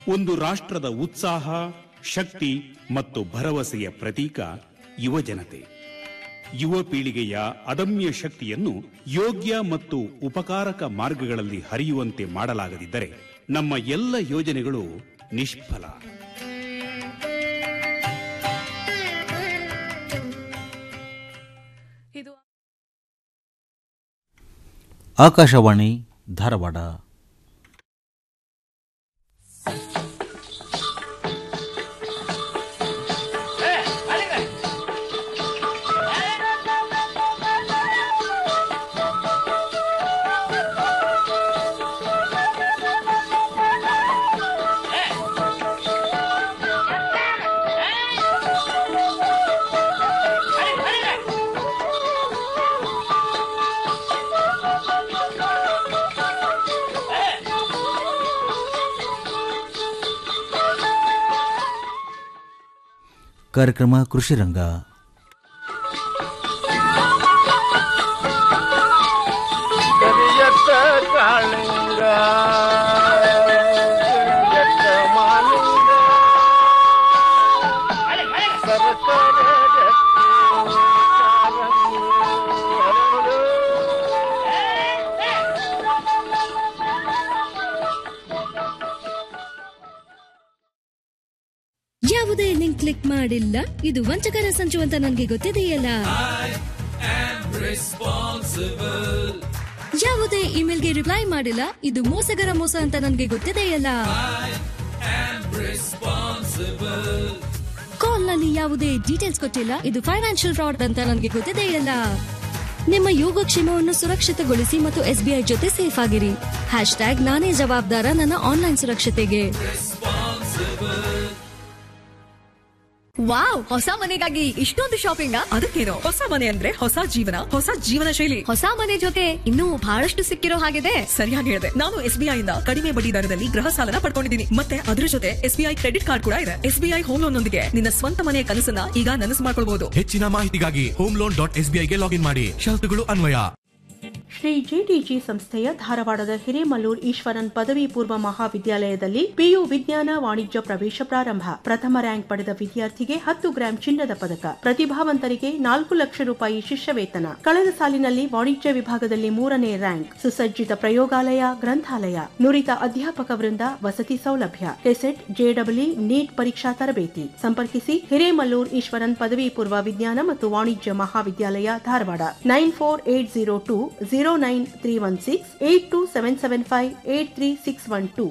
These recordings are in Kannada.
ಒಂದು ರಾಷ್ಟ್ರದ ಉತ್ಸಾಹ ಶಕ್ತಿ ಮತ್ತು ಭರವಸೆಯ ಪ್ರತೀಕ ಯುವಜನತೆ ಯುವ ಪೀಳಿಗೆಯ ಅದಮ್ಯ ಶಕ್ತಿಯನ್ನು ಯೋಗ್ಯ ಮತ್ತು ಉಪಕಾರಕ ಮಾರ್ಗಗಳಲ್ಲಿ ಹರಿಯುವಂತೆ ಮಾಡಲಾಗದಿದ್ದರೆ ನಮ್ಮ ಎಲ್ಲ ಯೋಜನೆಗಳು ನಿಷ್ಫಲ ಇದು ಆಕಾಶವಾಣಿ ಧಾರವಾಡ ಕಾರ್ಯಕ್ರಮ ಕೃಷಿ ರಂಗ ಕರಿಯತ್ತ ಕಾಳಿಂಗ ಕರಿಯತ್ತ ಮಾಲಿಂಗ ಸರಸರ ಗಟ್ಟಿ ಕಾರಂಗಿ ಹರಳು. ಯಾವುದೇ ಲಿಂಕ್ ಕ್ಲಿಕ್ ಮಾಡಿಲ್ಲ ಇದು ವಂಚಕರ ಸಂಚು ಅಂತ ನನಗೆ ಗೊತ್ತಿದೆಯಲ್ಲ ಯಾವುದೇ ಇಮೇಲ್ಗೆ ರಿಪ್ಲೈ ಮಾಡಿಲ್ಲ ಇದು ಮೋಸಗರ ಮೋಸ ಅಂತ ನನಗೆ ಗೊತ್ತಿದೆಯಲ್ಲ ಕಾಲ್ ನಲ್ಲಿ ಯಾವುದೇ ಡೀಟೇಲ್ಸ್ ಕೊಟ್ಟಿಲ್ಲ ಇದು ಫೈನಾನ್ಷಿಯಲ್ ಫ್ರಾಡ್ ಅಂತ ನನಗೆ ಗೊತ್ತಿದೆಯಲ್ಲ ನಿಮ್ಮ ಯೋಗಕ್ಷೇಮವನ್ನು ಸುರಕ್ಷಿತಗೊಳಿಸಿ ಮತ್ತು ಎಸ್ಬಿಐ ಜೊತೆ ಸೇಫ್ ಆಗಿರಿ ಹ್ಯಾಶ್ ಟ್ಯಾಗ್ ನಾನೇ ಜವಾಬ್ದಾರ ನನ್ನ ಆನ್ಲೈನ್ ಸುರಕ್ಷತೆಗೆ ವಾವ್ ಹೊಸ ಮನೆಗಾಗಿ ಇಷ್ಟೊಂದು ಶಾಪಿಂಗ್ ಅದಕ್ಕೇನು ಹೊಸ ಮನೆ ಅಂದ್ರೆ ಹೊಸ ಜೀವನ ಹೊಸ ಜೀವನ ಶೈಲಿ ಹೊಸ ಮನೆ ಜೊತೆ ಇನ್ನೂ ಬಹಳಷ್ಟು ಸಿಕ್ಕಿರೋ ಹಾಗಿದೆ ಸರಿಯಾಗಿ ಹೇಳಿದೆ ನಾನು ಎಸ್ಬಿಐ ಇಂದ ಕಡಿಮೆ ಬಡ್ಡಿ ದರದಲ್ಲಿ ಗೃಹ ಸಾಲನ ಪಡ್ಕೊಂಡಿದ್ದೀನಿ ಮತ್ತೆ ಅದ್ರ ಜೊತೆ ಎಸ್ಬಿಐ ಕ್ರೆಡಿಟ್ ಕಾರ್ಡ್ ಕೂಡ ಇದೆ ಎಸ್ಬಿಐ ಹೋಮ್ ಲೋನ್ ನೊಂದಿಗೆ ನಿನ್ನ ಸ್ವಂತ ಮನೆಯ ಕನಸನ್ನ ಈಗ ನನಸು ಮಾಡ್ಕೊಳ್ಬಹುದು ಹೆಚ್ಚಿನ ಮಾಹಿತಿಗಾಗಿ ಹೋಮ್ ಲೋನ್ ಡಾಟ್ ಎಸ್ಬಿಐಗೆ ಲಾಗಿನ್ ಮಾಡಿ ಷರತ್ತುಗಳು ಅನ್ವಯ ಶ್ರೀ ಜಿಟಿಜಿ ಸಂಸ್ಥೆಯ ಧಾರವಾಡದ ಹಿರೇಮಲ್ಲೂರ್ ಈಶ್ವರನ್ ಪದವಿ ಪೂರ್ವ ಮಹಾವಿದ್ಯಾಲಯದಲ್ಲಿ ಪಿಯು ವಿಜ್ಞಾನ ವಾಣಿಜ್ಯ ಪ್ರವೇಶ ಪ್ರಾರಂಭ ಪ್ರಥಮ ರ್ಯಾಂಕ್ ಪಡೆದ ವಿದ್ಯಾರ್ಥಿಗೆ ಹತ್ತು ಗ್ರಾಂ ಚಿನ್ನದ ಪದಕ ಪ್ರತಿಭಾವಂತರಿಗೆ ನಾಲ್ಕು ಲಕ್ಷ ರೂಪಾಯಿ ಶಿಷ್ಯ ವೇತನ ಕಳೆದ ಸಾಲಿನಲ್ಲಿ ವಾಣಿಜ್ಯ ವಿಭಾಗದಲ್ಲಿ ಮೂರನೇ ರ್ಯಾಂಕ್ ಸುಸಜ್ಜಿತ ಪ್ರಯೋಗಾಲಯ ಗ್ರಂಥಾಲಯ ನುರಿತ ಅಧ್ಯಾಪಕ ವೃಂದ ವಸತಿ ಸೌಲಭ್ಯ ಕೆಸೆಟ್ ಜೆಡಬ್ಲ್ಯೂ ನೀಟ್ ಪರೀಕ್ಷಾ ತರಬೇತಿ ಸಂಪರ್ಕಿಸಿ ಹಿರೇಮಲ್ಲೂರ್ ಈಶ್ವರನ್ ಪದವಿ ಪೂರ್ವ ವಿಜ್ಞಾನ ಮತ್ತು ವಾಣಿಜ್ಯ ಮಹಾವಿದ್ಯಾಲಯ Dharwad nine four eight zero two zero nine three one six eight two seven seven five eight three six one two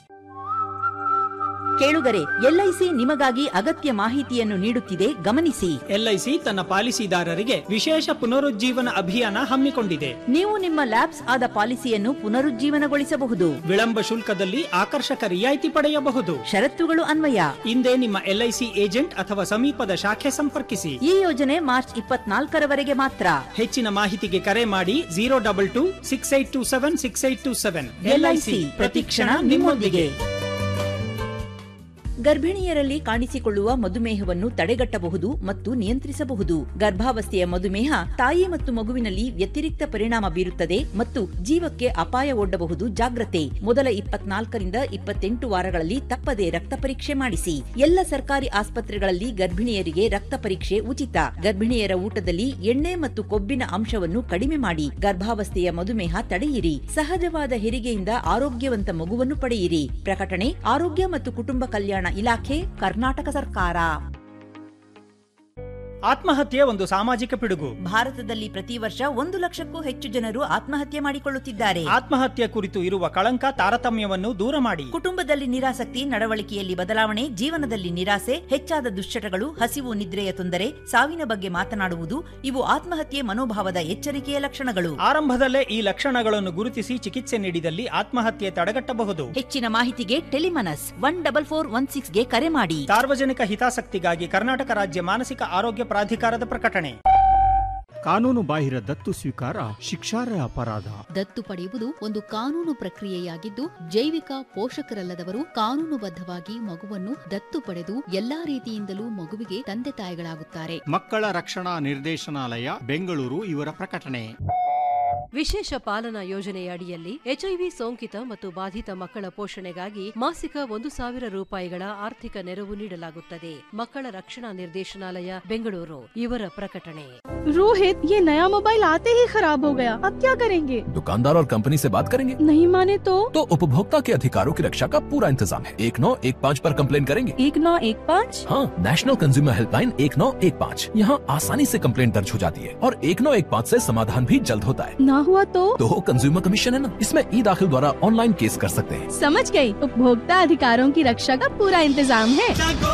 ಕೇಳುಗರೆ ಎಲ್ಐಸಿ ನಿಮಗಾಗಿ ಅಗತ್ಯ ಮಾಹಿತಿಯನ್ನು ನೀಡುತ್ತಿದೆ ಗಮನಿಸಿ ಎಲ್ಐಸಿ ತನ್ನ ಪಾಲಿಸಿದಾರರಿಗೆ ವಿಶೇಷ ಪುನರುಜ್ಜೀವನ ಅಭಿಯಾನ ಹಮ್ಮಿಕೊಂಡಿದೆ ನೀವು ನಿಮ್ಮ ಲ್ಯಾಬ್ಸ್ ಆದ ಪಾಲಿಸಿಯನ್ನು ಪುನರುಜ್ಜೀವನಗೊಳಿಸಬಹುದು ವಿಳಂಬ ಶುಲ್ಕದಲ್ಲಿ ಆಕರ್ಷಕ ರಿಯಾಯಿತಿ ಪಡೆಯಬಹುದು ಷರತ್ತುಗಳು ಅನ್ವಯ ಹಿಂದೆ ನಿಮ್ಮ ಎಲ್ಐಸಿ ಏಜೆಂಟ್ ಅಥವಾ ಸಮೀಪದ ಶಾಖೆ ಸಂಪರ್ಕಿಸಿ ಈ ಯೋಜನೆ ಮಾರ್ಚ್ ಇಪ್ಪತ್ನಾಲ್ಕರವರೆಗೆ ಮಾತ್ರ ಹೆಚ್ಚಿನ ಮಾಹಿತಿಗೆ ಕರೆ ಮಾಡಿ zero double two six eight two seven six eight two seven LIC ಪ್ರತಿಕ್ಷಣ ನಿಮ್ಮೊಂದಿಗೆ ಗರ್ಭಿಣಿಯರಲ್ಲಿ ಕಾಣಿಸಿಕೊಳ್ಳುವ ಮಧುಮೇಹವನ್ನು ತಡೆಗಟ್ಟಬಹುದು ಮತ್ತು ನಿಯಂತ್ರಿಸಬಹುದು ಗರ್ಭಾವಸ್ಥೆಯ ಮಧುಮೇಹ ತಾಯಿ ಮತ್ತು ಮಗುವಿನಲ್ಲಿ ವ್ಯತಿರಿಕ್ತ ಪರಿಣಾಮ ಬೀರುತ್ತದೆ ಮತ್ತು ಜೀವಕ್ಕೆ ಅಪಾಯ ಒಡ್ಡಬಹುದು ಜಾಗ್ರತೆ ಮೊದಲ ಇಪ್ಪತ್ನಾಲ್ಕರಿಂದ ಇಪ್ಪತ್ತೆಂಟು ವಾರಗಳಲ್ಲಿ ತಪ್ಪದೆ ರಕ್ತ ಪರೀಕ್ಷೆ ಮಾಡಿಸಿ ಎಲ್ಲ ಸರ್ಕಾರಿ ಆಸ್ಪತ್ರೆಗಳಲ್ಲಿ ಗರ್ಭಿಣಿಯರಿಗೆ ರಕ್ತ ಪರೀಕ್ಷೆ ಉಚಿತ ಗರ್ಭಿಣಿಯರ ಊಟದಲ್ಲಿ ಎಣ್ಣೆ ಮತ್ತು ಕೊಬ್ಬಿನ ಅಂಶವನ್ನು ಕಡಿಮೆ ಮಾಡಿ ಗರ್ಭಾವಸ್ಥೆಯ ಮಧುಮೇಹ ತಡೆಯಿರಿ ಸಹಜವಾದ ಹೆರಿಗೆಯಿಂದ ಆರೋಗ್ಯವಂತ ಮಗುವನ್ನು ಪಡೆಯಿರಿ ಪ್ರಕಟಣೆ ಆರೋಗ್ಯ ಮತ್ತು ಕುಟುಂಬ ಕಲ್ಯಾಣ ಇಲಾಖೆ ಕರ್ನಾಟಕ ಸರ್ಕಾರ ಆತ್ಮಹತ್ಯೆ ಒಂದು ಸಾಮಾಜಿಕ ಪಿಡುಗು ಭಾರತದಲ್ಲಿ ಪ್ರತಿ ವರ್ಷ ಒಂದು ಲಕ್ಷಕ್ಕೂ ಹೆಚ್ಚು ಜನರು ಆತ್ಮಹತ್ಯೆ ಮಾಡಿಕೊಳ್ಳುತ್ತಿದ್ದಾರೆ ಆತ್ಮಹತ್ಯೆ ಕುರಿತು ಇರುವ ಕಳಂಕ ತಾರತಮ್ಯವನ್ನು ದೂರ ಮಾಡಿ ಕುಟುಂಬದಲ್ಲಿ ನಿರಾಸಕ್ತಿ ನಡವಳಿಕೆಯಲ್ಲಿ ಬದಲಾವಣೆ ಜೀವನದಲ್ಲಿ ನಿರಾಸೆ ಹೆಚ್ಚಾದ ದುಶ್ಚಟಗಳು ಹಸಿವು ನಿದ್ರೆಯ ತೊಂದರೆ ಸಾವಿನ ಬಗ್ಗೆ ಮಾತನಾಡುವುದು ಇವು ಆತ್ಮಹತ್ಯೆ ಮನೋಭಾವದ ಎಚ್ಚರಿಕೆಯ ಲಕ್ಷಣಗಳು ಆರಂಭದಲ್ಲೇ ಈ ಲಕ್ಷಣಗಳನ್ನು ಗುರುತಿಸಿ ಚಿಕಿತ್ಸೆ ನೀಡಿದಲ್ಲಿ ಆತ್ಮಹತ್ಯೆ ತಡೆಗಟ್ಟಬಹುದು ಹೆಚ್ಚಿನ ಮಾಹಿತಿಗೆ Telemanas one double four one ಸಿಕ್ಸ್ಗೆ ಕರೆ ಮಾಡಿ ಸಾರ್ವಜನಿಕ ಹಿತಾಸಕ್ತಿಗಾಗಿ ಕರ್ನಾಟಕ ರಾಜ್ಯ ಮಾನಸಿಕ ಆರೋಗ್ಯ ಪ್ರಾಧಿಕಾರದ ಪ್ರಕಟಣೆ ಕಾನೂನು ಬಾಹಿರ ದತ್ತು ಸ್ವೀಕಾರ ಶಿಕ್ಷಾರ್ಹ ಅಪರಾಧ ದತ್ತು ಪಡೆಯುವುದು ಒಂದು ಕಾನೂನು ಪ್ರಕ್ರಿಯೆಯಾಗಿದ್ದು ಜೈವಿಕ ಪೋಷಕರಲ್ಲದವರು ಕಾನೂನುಬದ್ಧವಾಗಿ ಮಗುವನ್ನು ದತ್ತು ಪಡೆದು ಎಲ್ಲಾ ರೀತಿಯಿಂದಲೂ ಮಗುವಿಗೆ ತಂದೆ ತಾಯಿಗಳಾಗುತ್ತಾರೆ ಮಕ್ಕಳ ರಕ್ಷಣಾ ನಿರ್ದೇಶನಾಲಯ ಬೆಂಗಳೂರು ಇವರ ಪ್ರಕಟಣೆ ವಿಶೇಷ ಪಾಲನಾ ಯೋಜನೆಯ ಅಡಿಯಲ್ಲಿ ಎಚ್ಐವಿ ಸೋಂಕಿತ ಮತ್ತು ಬಾಧಿತ ಮಕ್ಕಳ ಪೋಷಣೆಗಾಗಿ ಮಾಸಿಕ ಒಂದು ಸಾವಿರ ರೂಪಾಯಿಗಳ ಆರ್ಥಿಕ ನೆರವು ನೀಡಲಾಗುತ್ತದೆ ಮಕ್ಕಳ ರಕ್ಷಣಾ ನಿರ್ದೇಶನಾಲಯ ಬೆಂಗಳೂರು ಇವರ ಪ್ರಕಟಣೆ रोहित ये नया मोबाइल आते ही खराब हो गया अब क्या करेंगे दुकानदार और कंपनी से बात करेंगे नहीं माने तो तो उपभोक्ता के अधिकारों की रक्षा का पूरा इंतजाम है एक नौ एक पाँच पर कंप्लेन करेंगे एक नौ एक पाँच हाँ नेशनल कंज्यूमर हेल्पलाइन एक नौ एक पाँच यहाँ आसानी से कंप्लेन दर्ज हो जाती है और एक नौ एक पाँच ऐसी समाधान भी जल्द होता है ना हुआ तो तो कंज्यूमर कमीशन है ना इसमें ई दाखिल द्वारा ऑनलाइन केस कर सकते हैं समझ गई उपभोक्ता अधिकारों की रक्षा का पूरा इंतजाम है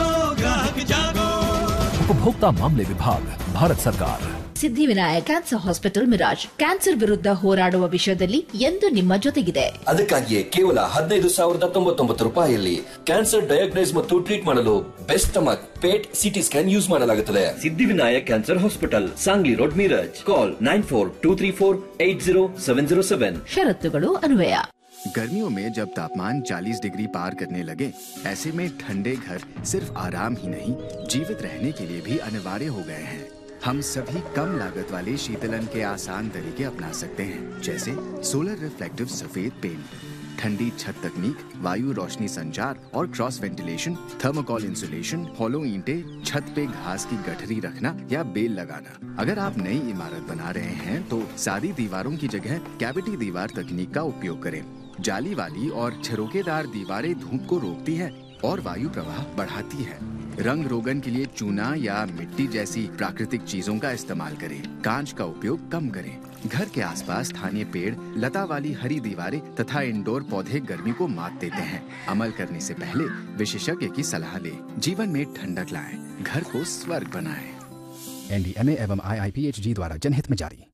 उपभोक्ता मामले विभाग भारत सरकार Siddhivinayak cancer hospital Miraj cancer ವಿರುದ್ಧ ಹೋರಾಡುವ ವಿಷಯದಲ್ಲಿ ಎಂದು ನಿಮ್ಮ ಜೊತೆಗಿದೆ ಅದಕ್ಕಾಗಿಯೇ ಕೇವಲ ಹದಿನೈದು ಸಾವಿರದ ತೊಂಬತ್ತೊಂಬತ್ತು ರೂಪಾಯಿಯಲ್ಲಿ ಕ್ಯಾನ್ಸರ್ ಡಯಾಗ್ನೈಸ್ ಮತ್ತು ಟ್ರೀಟ್ ಮಾಡಲು best stomach PET CT scan use ಮಾಡಲಾಗುತ್ತದೆ Siddhivinayak cancer hospital Sangli road Miraj call nine four two three four eight zero seven zero seven ಷರತ್ತುಗಳು ಅನ್ವಯ गर्मियों में जब तापमान 40 डिग्री पार करने लगे ऐसे में ठंडे घर सिर्फ आराम ही नहीं जीवित रहने के लिए भी अनिवार्य हो गए हैं हम सभी कम लागत वाले शीतलन के आसान तरीके अपना सकते हैं जैसे सोलर रिफ्लेक्टिव सफेद पेंट ठंडी छत तकनीक वायु रोशनी संचार और cross ventilation thermocol insulation hollow ईंटे छत पे घास की गठरी रखना या बेल लगाना अगर आप नई इमारत बना रहे हैं तो सादी दीवारों की जगह कैविटी दीवार तकनीक का उपयोग करें जाली वाली और छिरोकेदार दीवारें धूप को रोकती हैं और वायु प्रवाह बढ़ाती है रंग रोगन के लिए चूना या मिट्टी जैसी प्राकृतिक चीजों का इस्तेमाल करें कांच का उपयोग कम करें घर के आसपास स्थानीय पेड़ लता वाली हरी दीवारें तथा इंडोर पौधे गर्मी को मात देते हैं अमल करने से पहले विशेषज्ञ की सलाह लें जीवन में ठंडक लाएं घर को स्वर्ग बनाएं एनडीएमए एवं आईआईपीएचजी द्वारा जनहित में जारी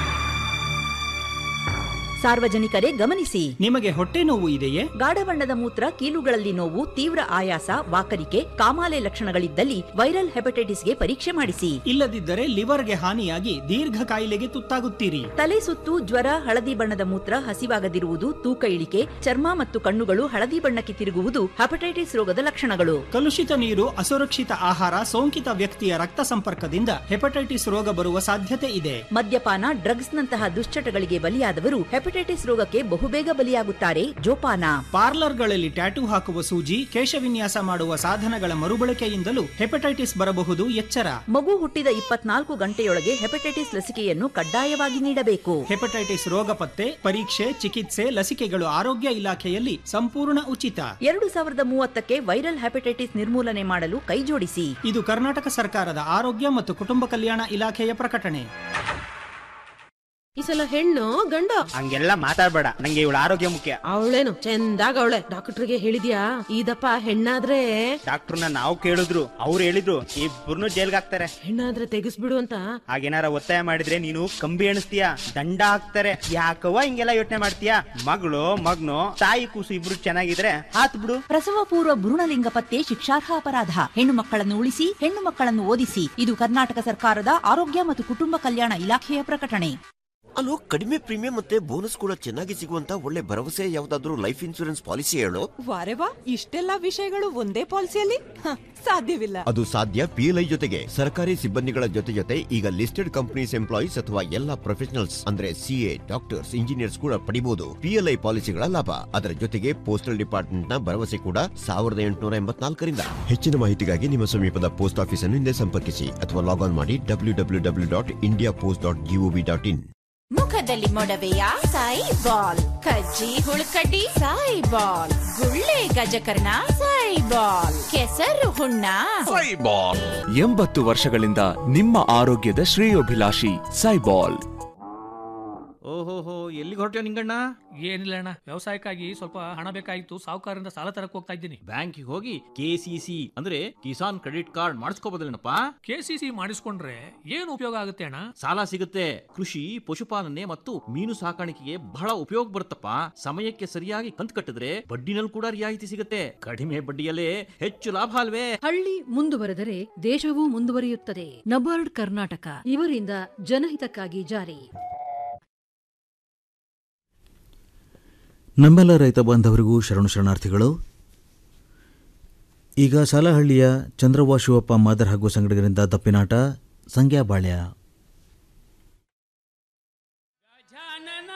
ಸಾರ್ವಜನಿಕರೇ ಗಮನಿಸಿ ನಿಮಗೆ ಹೊಟ್ಟೆ ನೋವು ಇದೆಯೇ ಗಾಢ ಬಣ್ಣದ ಮೂತ್ರ ಕೀಲುಗಳಲ್ಲಿ ನೋವು ತೀವ್ರ ಆಯಾಸ ವಾಕರಿಕೆ ಕಾಮಾಲೆ ಲಕ್ಷಣಗಳಿದ್ದಲ್ಲಿ ವೈರಲ್ ಹೆಪಟೈಟಿಸ್ಗೆ ಪರೀಕ್ಷೆ ಮಾಡಿಸಿ ಇಲ್ಲದಿದ್ದರೆ ಲಿವರ್ಗೆ ಹಾನಿಯಾಗಿ ದೀರ್ಘ ಕಾಯಿಲೆಗೆ ತುತ್ತಾಗುತ್ತೀರಿ ತಲೆ ಸುತ್ತು ಜ್ವರ ಹಳದಿ ಬಣ್ಣದ ಮೂತ್ರ ಹಸಿವಾಗದಿರುವುದು ತೂಕ ಇಳಿಕೆ ಚರ್ಮ ಮತ್ತು ಕಣ್ಣುಗಳು ಹಳದಿ ಬಣ್ಣಕ್ಕೆ ತಿರುಗುವುದು ಹೆಪಟೈಟಿಸ್ ರೋಗದ ಲಕ್ಷಣಗಳು ಕಲುಷಿತ ನೀರು ಅಸುರಕ್ಷಿತ ಆಹಾರ ಸೋಂಕಿತ ವ್ಯಕ್ತಿಯ ರಕ್ತ ಸಂಪರ್ಕದಿಂದ ಹೆಪಟೈಟಿಸ್ ರೋಗ ಬರುವ ಸಾಧ್ಯತೆ ಇದೆ ಮದ್ಯಪಾನ ಡ್ರಗ್ಸ್ ನಂತಹ ದುಶ್ಚಟಗಳಿಗೆ ಬಲಿಯಾದವರು ಹೆಪಟೈಟಿಸ್ ರೋಗಕ್ಕೆ ಬಹುಬೇಗ ಬಲಿಯಾಗುತ್ತಾರೆ ಜೋಪಾನ ಪಾರ್ಲರ್ಗಳಲ್ಲಿ ಟ್ಯಾಟೂ ಹಾಕುವ ಸೂಜಿ ಕೇಶವಿನ್ಯಾಸ ಮಾಡುವ ಸಾಧನಗಳ ಮರುಬಳಕೆಯಿಂದಲೂ ಹೆಪಟೈಟಿಸ್ ಬರಬಹುದು ಎಚ್ಚರ ಮಗು ಹುಟ್ಟಿದ ಇಪ್ಪತ್ನಾಲ್ಕು ಗಂಟೆಯೊಳಗೆ ಹೆಪಟೈಟಿಸ್ ಲಸಿಕೆಯನ್ನು ಕಡ್ಡಾಯವಾಗಿ ನೀಡಬೇಕು ಹೆಪಟೈಟಿಸ್ ರೋಗ ಪತ್ತೆ ಪರೀಕ್ಷೆ ಚಿಕಿತ್ಸೆ ಲಸಿಕೆಗಳು ಆರೋಗ್ಯ ಇಲಾಖೆಯಲ್ಲಿ ಸಂಪೂರ್ಣ ಉಚಿತ ಎರಡು ಸಾವಿರದ ಮೂವತ್ತಕ್ಕೆ ವೈರಲ್ ಹೆಪಟೈಟಿಸ್ ನಿರ್ಮೂಲನೆ ಮಾಡಲು ಕೈಜೋಡಿಸಿ ಇದು ಕರ್ನಾಟಕ ಸರ್ಕಾರದ ಆರೋಗ್ಯ ಮತ್ತು ಕುಟುಂಬ ಕಲ್ಯಾಣ ಇಲಾಖೆಯ ಪ್ರಕಟಣೆ ಈ ಸಲ ಹೆಣ್ಣು ಗಂಡು ಹಂಗೆಲ್ಲ ಮಾತಾಡ್ಬೇಡ ನಂಗೆ ಇವಳ ಆರೋಗ್ಯ ಮುಖ್ಯ ಅವಳೇನು ಚಂದಾಗ ಅವಳೆ ಡಾಕ್ಟರ್ಗೆ ಹೇಳಿದ್ಯಾ ಇದಪ್ಪ ಹೆಣ್ಣಾದ್ರೆ ಡಾಕ್ಟರ್ನ ನಾವು ಕೇಳಿದ್ರು ಅವ್ರು ಹೇಳಿದ್ರು ಇಬ್ಬರನ್ನು ಜೈಲ್ಗೆ ಹಾಕ್ತಾರೆ ಹೆಣ್ಣಾದ್ರೆ ತೆಗಿಸ್ಬಿಡು ಅಂತ ಹಾಗೇನಾರ ಒತ್ತಾಯ ಮಾಡಿದ್ರೆ ನೀನು ಕಂಬಿ ಎಣಿಸ್ತೀಯ ದಂಡ ಹಾಕ್ತಾರೆ ಯಾಕವ್ವ ಹಿಂಗೆಲ್ಲ ಯೋಚನೆ ಮಾಡ್ತೀಯ ಮಗಳು ಮಗ್ನು ತಾಯಿ ಕೂಸು ಇಬ್ರು ಚೆನ್ನಾಗಿದ್ರೆ ಹಾತ್ ಬಿಡು ಪ್ರಸವ ಪೂರ್ವ ಭ್ರೂಣಲಿಂಗ ಪತ್ತೆ ಶಿಕ್ಷಾರ್ಹ ಅಪರಾಧ ಹೆಣ್ಣು ಮಕ್ಕಳನ್ನು ಉಳಿಸಿ ಹೆಣ್ಣು ಮಕ್ಕಳನ್ನು ಓದಿಸಿ ಇದು ಕರ್ನಾಟಕ ಸರ್ಕಾರದ ಆರೋಗ್ಯ ಮತ್ತು ಕುಟುಂಬ ಕಲ್ಯಾಣ ಇಲಾಖೆಯ ಪ್ರಕಟಣೆ ಅಲ್ಲೋ ಕಡಿಮೆ ಪ್ರೀಮಿಯಂ ಮತ್ತೆ ಬೋನಸ್ ಕೂಡ ಚೆನ್ನಾಗಿ ಸಿಗುವಂತ ಒಳ್ಳೆ ಭರವಸೆ ಯಾವ್ದಾದ್ರು ಲೈಫ್ ಇನ್ಸೂರೆನ್ಸ್ ಪಾಲಿಸಿ ಹೇಳು ವಾರೆ ವಾ ಇಷ್ಟೆಲ್ಲಾ ವಿಷಯಗಳು ಒಂದೇ ಪಾಲಿಸಿಯಲ್ಲಿ ಹ, ಸಾಧ್ಯವಿಲ್ಲ ಅದು ಸಾಧ್ಯ ಪಿಎಲ್ಐ ಜೊತೆಗೆ ಸರ್ಕಾರಿ ಸಿಬ್ಬಂದಿಗಳ ಜೊತೆ ಜೊತೆ ಈಗ ಲಿಸ್ಟೆಡ್ ಕಂಪನೀಸ್ ಎಂಪ್ಲಾಯೀಸ್ ಅಥವಾ ಎಲ್ಲಾ ಪ್ರೊಫೆಷನಲ್ಸ್ ಅಂದ್ರೆ ಸಿಎ ಡಾಕ್ಟರ್ಸ್ ಇಂಜಿನಿಯರ್ಸ್ ಕೂಡ ಪಡಿಬಹುದು ಪಿಎಲ್ಐ ಪಾಲಿಸಿಗಳ ಲಾಭ ಅದರ ಜೊತೆಗೆ ಪೋಸ್ಟಲ್ ಡಿಪಾರ್ಟ್ಮೆಂಟ್ ನ ಭರವಸೆ ಕೂಡ ಸಾವಿರದ ಎಂಟುನೂರ ಎಂಬತ್ನಾಲ್ಕರಿಂದ ಹೆಚ್ಚಿನ ಮಾಹಿತಿಗಾಗಿ ನಿಮ್ಮ ಸಮೀಪದ ಪೋಸ್ಟ್ ಆಫೀಸ್ ಅನ್ನು ಹಿಂದೆ ಸಂಪರ್ಕಿಸಿ ಅಥವಾ ಲಾಗ್ ಆನ್ ಮಾಡಿ W W W dot India post dot GOV dot in ಮುಖದಲ್ಲಿ ಮೊಡವೆಯ ಸಾಯಿ ಬಾಲ್ ಕಜ್ಜಿ ಹುಳುಕಡ್ಡಿ ಸಾಯಿ ಬಾಲ್ ಗುಳ್ಳೆ ಗಜಕರ್ಣ ಸಾಯಿ ಬಾಲ್ ಕೆಸರು ಹುಣ್ಣ ಎಂಬತ್ತು ವರ್ಷಗಳಿಂದ ನಿಮ್ಮ ಆರೋಗ್ಯದ ಶ್ರೇಯೋಭಿಲಾಷಿ ಸೈಬಾಲ್ ಓಹೋಹೋ ಎಲ್ಲಿಗೆ ಹೊರಟ್ಯೋ ನಿಂಗಣ್ಣ ಏನಿಲ್ಲ ಅಣ್ಣ ವ್ಯವಸಾಯಕ್ಕಾಗಿ ಸ್ವಲ್ಪ ಹಣ ಬೇಕಾಗಿತ್ತು ಸಾಹುಕಾರರಿಂದ ಸಾಲ ತರಕ್ ಹೋಗ್ತಾ ಇದ್ದೀನಿ ಬ್ಯಾಂಕಿಗೆ ಹೋಗಿ ಕೆಸಿಸಿ ಅಂದ್ರೆ ಕಿಸಾನ್ ಕ್ರೆಡಿಟ್ ಕಾರ್ಡ್ ಮಾಡಿಸ್ಕೋಬೋದಲ್ಲೇನಪ್ಪ ಕೆಸಿಸಿ ಮಾಡಿಸ್ಕೊಂಡ್ರೆ ಏನು ಉಪಯೋಗ ಆಗುತ್ತೆ ಅಣ್ಣ ಸಾಲ ಸಿಗುತ್ತೆ ಕೃಷಿ ಪಶುಪಾಲನೆ ಮತ್ತು ಮೀನು ಸಾಕಾಣಿಕೆಗೆ ಬಹಳ ಉಪಯೋಗ ಬರುತ್ತಪ್ಪ ಸಮಯಕ್ಕೆ ಸರಿಯಾಗಿ ಕಂತು ಕಟ್ಟಿದ್ರೆ ಬಡ್ಡಿನಲ್ಲಿ ಕೂಡ ರಿಯಾಯಿತಿ ಸಿಗುತ್ತೆ ಕಡಿಮೆ ಬಡ್ಡಿಯಲ್ಲೇ ಹೆಚ್ಚು ಲಾಭ ಅಲ್ವೇ ಹಳ್ಳಿ ಮುಂದುವರೆದರೆ ದೇಶವೂ ಮುಂದುವರಿಯುತ್ತದೆ ನಬಾರ್ಡ್ ಕರ್ನಾಟಕ ಇವರಿಂದ ಜನಹಿತಕ್ಕಾಗಿ ಜಾರಿ ನಮ್ಮೆಲ್ಲ ರೈತ ಬಾಂಧವರಿಗೂ ಶರಣು ಶರಣಾರ್ಥಿಗಳು ಈಗ ಸಾಲಹಳ್ಳಿಯ ಚಂದ್ರವ್ವ ಶಿವಪ್ಪ ಮಾದರ್ ಹಾಗೂ ಸಂಗಡಿಗರಿಂದ ದಪ್ಪಿನಾಟ ಸಂಗ್ಯಾ ಬಾಳ್ಯ ಗಜಾನನ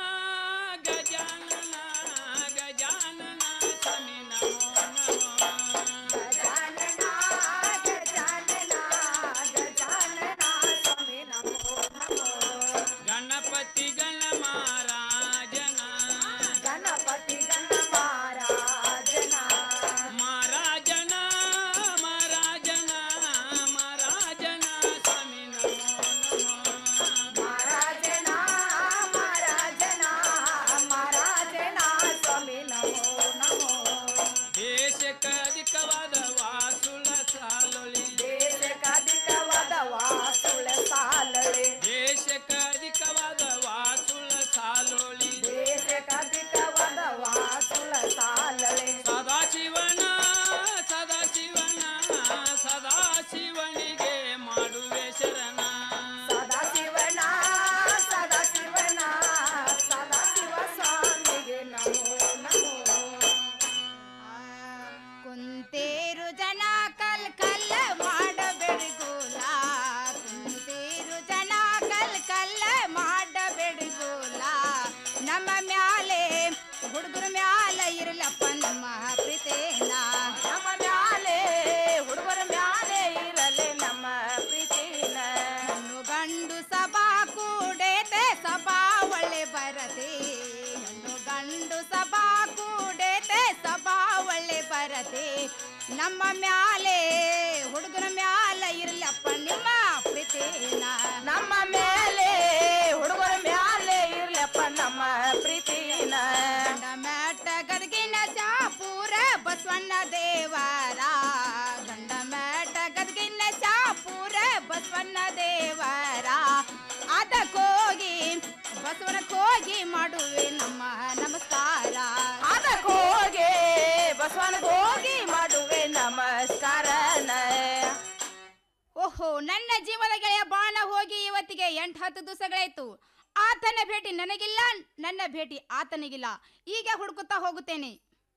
ದೇಶಕಧಿಕವಾದ ವಾಸುಳ ಸಾಲೊಳಿ ದೇಶಕಧಿಕವಾದ ವಾಸುಳ ಸಾಲೊಳಿ ದೇಶಕಧಿಕವಾದ ವಾಸುಳ ಸಾಲೊಳಿ ದೇಶಕಧಿಕವಾದ ವಾಸುಳ ಸಾಲೊಳಿ ಸದಾಶಿವನ ಸದಾಶಿವನ ಸದಾಶಿವನಿಗೆ ಮಾಡುವೆ ಶರಣ ಸದಾಶಿವನ ಸದಾಶಿವನ ಸದಾಶಿವ ಸ್ವಾಮಿಗೆ ನಮೋ ನಮೋ ಕುಂತೇರು ಜನ ಕಲ್ ಕಲ್ಲ ಮಾಡಬೇಡಿಗೋಲ ಕುಂತೇರು ಜನ ಕಲ್ ಕಲ್ಲ ಮಾಡಬೇಡಿಗೋಲ ನಮ್ಮ ಮ್ಯಾಲೆ ಹುಡುಗರ ಮ್ಯಾಲ ಇರಲಪ್ಪ ನಮ್ಮ ಪ್ರೀತೇನ ನಮ್ಮ ಮ್ಯಾಲೆ ಹುಡುಗರ ಮ್ಯಾಲೆ ಇರಲಿ ನಮ್ಮ ಪ್ರೀತಿನ ಹೆಣ್ಣು ಗಂಡು ಸಭಾ ಕೂಡೇತೆ ಸಭಾ ಒಳ್ಳೆ ಬರತೆ ಹೆಣ್ಣು ಗಂಡು ಸಭಾ ಕೂಡೇತೆ ಸಭಾ ಒಳ್ಳೆ ಬರತೆ ನಮ್ಮ ಮ್ಯಾಲೆ ಹುಡುಗರ ಮ್ಯಾಲ ಇರ್ಲಪ್ಪ ನಿಮ್ಮ ಪ್ರೀತಿನ ನಮ್ಮ ಮೇಲೆ ಹುಡುಗರ ಮ್ಯಾಲೆ ಇರ್ಲಪ್ಪ ನಮ್ಮ ಪ್ರೀತಿನ ಗಂಡ ಮ್ಯಾಟ ಗದಗಿನ ಚಾಪೂರ ಬಸವಣ್ಣ ದೇವರ ಗಂಡ ಮ್ಯಾಟ ಗದಗಿನ ಚಾಪೂರ ಬಸವಣ್ಣ ದೇವರ ಅದಕ್ಕೋಗಿ ಬಸವನಕ್ಕೋಗಿ ಮಾಡುವೆ ನಮ್ಮ ನಮಸ್ಕಾರ ಅದಕ್ಕೋಗಿ ಬಸವನಗೋಗಿ ಮಾಡುವೆ ನಮಸ್ಕಾರನ ಓಹೋ ನನ್ನ ಜೀವದ ಗೆಳೆಯ ಬಾಣ ಹೋಗಿ ಇವತ್ತಿಗೆ ಎಂಟು ಹತ್ತು ದಿವಸಗಳಾಯ್ತು ಆತನ ಭೇಟಿ ನನಗಿಲ್ಲ ನನ್ನ ಭೇಟಿ ಆತನಿಗಿಲ್ಲ ಈಗ ಹುಡುಕುತ್ತಾ ಹೋಗುತ್ತೇನೆ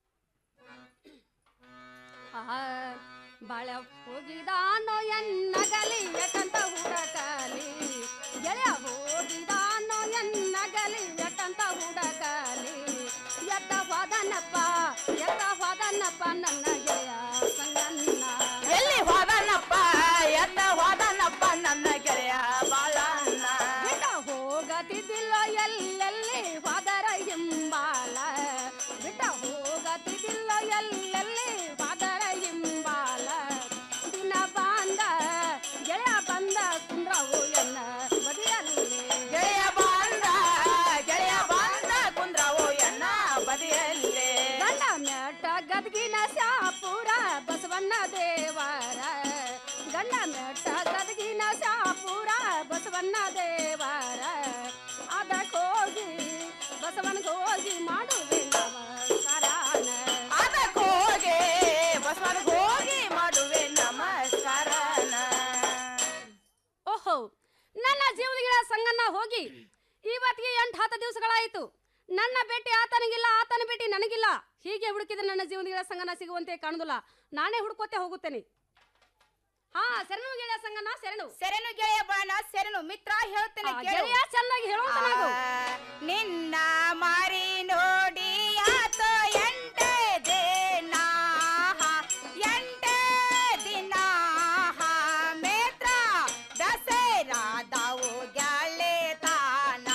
ಬಾಳ ಹೋಗಿದಾನೋ ಎನ್ನಗಲಿ ಯಾಕಂತ ಹುಡಕಲಿ ಗೆಳೆಯ ಹೋಗಿದಾನೋ ಎನ್ನಗಲಿ ಯಾಕಂತ ಹುಡಕಲಿ ಎತ್ತ ಹೋದನಪ್ಪ ಎತ್ತ ಹೋದನಪ್ಪ ನನ್ನ ಗೆಳೆಯ ಸಂಗನ್ನ ಎಲ್ಲಿ ಹೋದನಪ್ಪ ಎತ್ತ ಹೋದನಪ್ಪ ನನ್ನ ಗೆಳೆಯ ಬಾಳಣ್ಣ ಬಿಟ್ಟ ಹೋಗತಿದ್ದಿಲ್ಲ ಎಲ್ಲೆಲ್ಲಿ ಹೋದರ ಹಿಂಬಾಲ ಬಿಟ್ಟ ಹೋಗತಿದ್ದಿಲ್ಲ ಎಲ್ಲೆಲ್ಲಿ ಹೋದರ ಹಿಂಬಾಲ ದಿನ ಬಂದ ಗೆಳೆಯ ಬಂದ ಕುಂದ್ರವು ಎನ್ನ ಬದಿಯಲ್ಲಿ ಗೆಳೆಯ ಬಂದ ಗೆಳೆಯ ಬಂದ ಕುಂದ್ರವು ಎನ್ನ ಬದಿಯಲ್ಲಿ ಗಂಡ ಮೆಟ್ಟ ಗದಗಿನ ಶಾಪುರ ಬಸವಣ್ಣ ದೇವರ ಗಂಡ ಮೆಟ್ಟ ಗದಗಿನ ಶಾಪುರ ಬಸವಣ್ಣ ದೇವರ ಅದಕ್ಕೆ ಹೋಗಿ ಬಸವನಿಗೆ ಹೋಗಿ ಮಾಡುವೆ ನಮಸ್ಕಾರನ ಅದಕ್ಕೆ ಹೋಗಿ ಬಸವನಿಗೆ ಹೋಗಿ ಮಾಡುವೆ ನಮಸ್ಕಾರನ ಓಹೋ ನನ್ನ ಜೀವನಗಳ ಸಂಗನ್ನ ಹೋಗಿ ಇವತ್ತಿಗೆ ಎಂಟು ಹತ್ತು ದಿವಸಗಳಾಯಿತು ನನ್ನ ಭೇಟಿ ಆತನಿಗಿಲ್ಲ ಆತನ ಭೇಟಿ ನನಗಿಲ್ಲ ಹೀಗೆ ಹುಡುಕಿದ್ರೆ ನನ್ನ ಜೀವನಗಳ ಸಂಗನ ಸಿಗುವಂತೆ ಕಾಣುದಿಲ್ಲ ನಾನೇ ಹುಡುಕೋತೆ ಹೋಗುತ್ತೇನೆ ಹಾ ಶರಣು ಗೆಳೆಯ ಸಂಗನ ಶರಣು ಶರಣು ಗೆಳೆಯ ಬಾಣ ಶರಣು ಮಿತ್ರ ಹೇಳ್ತೇನೆ ಗೆಳೆಯ ಚೆನ್ನಾಗಿ ಹೇಳುವಂತ ನಿನ್ನ ಮಾರಿ ನೋಡಿ ಆತ ಎಂಟೇ ದಿನ ಎಂಟೇ ದಿನ ಮೇತ್ರ ದಸರಾದವು ಗೆಳೆ ತಾನ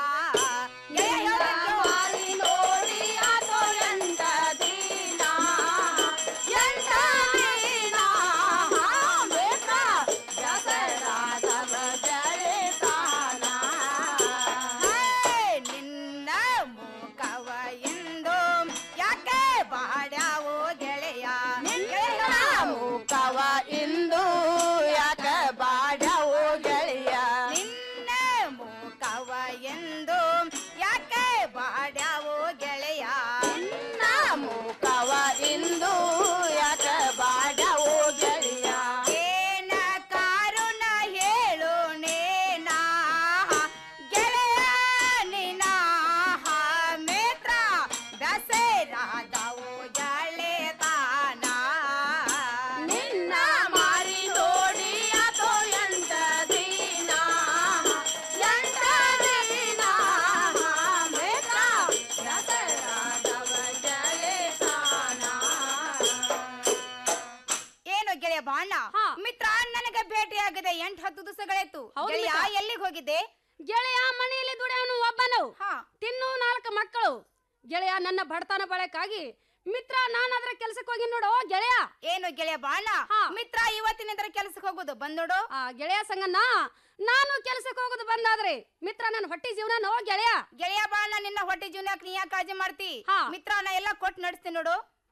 ಮಾರಿ ನೋಡಿ ಆತ ಎಂಟ ದಿನ ಎಂಟ ದಿನ ಮೇತ್ರ ದಸರಾದವ ಗೆಳೆ ತಾನ ನಿನ್ನ ಮುಖವ ಎಂದು ಯಾಕೆ ಬಾಡ್ಯಾವೋ ಗೆಳೆಯ ನಿನ್ನ ಮುಖವ ಎಂದು ಯಾಕೆ ಬಾಡ್ಯಾವೋ ಗೆಳೆಯ ನಿನ್ನ ಮುಖವ ಎಂದು ಯಾಕೆ ಬಾಡ್ಯಾವೋ ಗೆಳೆಯ ನಿನ್ನ ಮುಖವ ಎಂದು ಯಾಕೆ ಬಾಡ್ಯಾವೋ ಗೆಳೆಯ ಏನ ಕಾರುಣ ಹೇಳು ನೇನಾ ಗೆಳೆಯ ನಿನ ಮೇತ್ರ ದಸರಾದವು ಗೆಳೆ ತಾನ ನಿನ್ನ ಮಾರಿ ನೋಡಿ ಅದು ಎಂಟ ದಿನ ಎಂಟ ದಿನ ಮೇತ್ರ ದಸರಾದವ ಗೆಳೆ ತಾನ ಏನು ಗೆಳೆಯ ಬಾಣ ಮಿತ್ರ ನನಗೆ ಭೇಟಿಯಾಗದೆ ಎಂಟು ಹತ್ತು ದಿವಸಗಳಾಯ್ತು ಗೆಳೆಯ ಎಲ್ಲಿಗೆ ಹೋಗಿದ್ದೆ ಗೆಳೆಯ ಮನೆಯಲ್ಲಿ ದುಡಿಯವನು ಒಬ್ಬನು ತಿನ್ನು ನಾಲ್ಕು ಮಕ್ಕಳು ಗೆಳೆಯ ನನ್ನ ಬಡತನ ಬಳಕ್ಕಾಗಿ ಮಿತ್ರ ನಾನು ಅದರ ಕೆಲಸಕ್ಕೆ ಹೋಗಿ ನೋಡು ಗೆಳೆಯ ಏನು ಗೆಳೆಯ ಬಾಣ ಮಿತ್ರ ಇವತ್ತಿನಿಂದ ಕೆಲಸಕ್ಕೆ ಹೋಗೋದು ಬಂದ್ ನೋಡು ಆ ಗೆಳೆಯ ಸಂಗನ್ನ ನಾನು ಕೆಲಸಕ್ಕೆ ಹೋಗೋದು ಬಂದಾದ್ರೆ ಮಿತ್ರ ನನ್ನ ಹೊಟ್ಟಿ ಜೀವನ ನೋ ಗೆಳೆಯ ಗೆಳೆಯ ಬಾಣ ನಿನ್ನ ಹೊಟ್ಟಿ ಜೀವನಕ್ಕೆ ನೀ ಯಾಕೆ ಕಾಳಜಿ ಮಾಡ್ತಿ ಮಿತ್ರ ನಾ ಎಲ್ಲ ಕೊಟ್ಟು ನಡೆಸ್ತೀನಿ ನೋಡು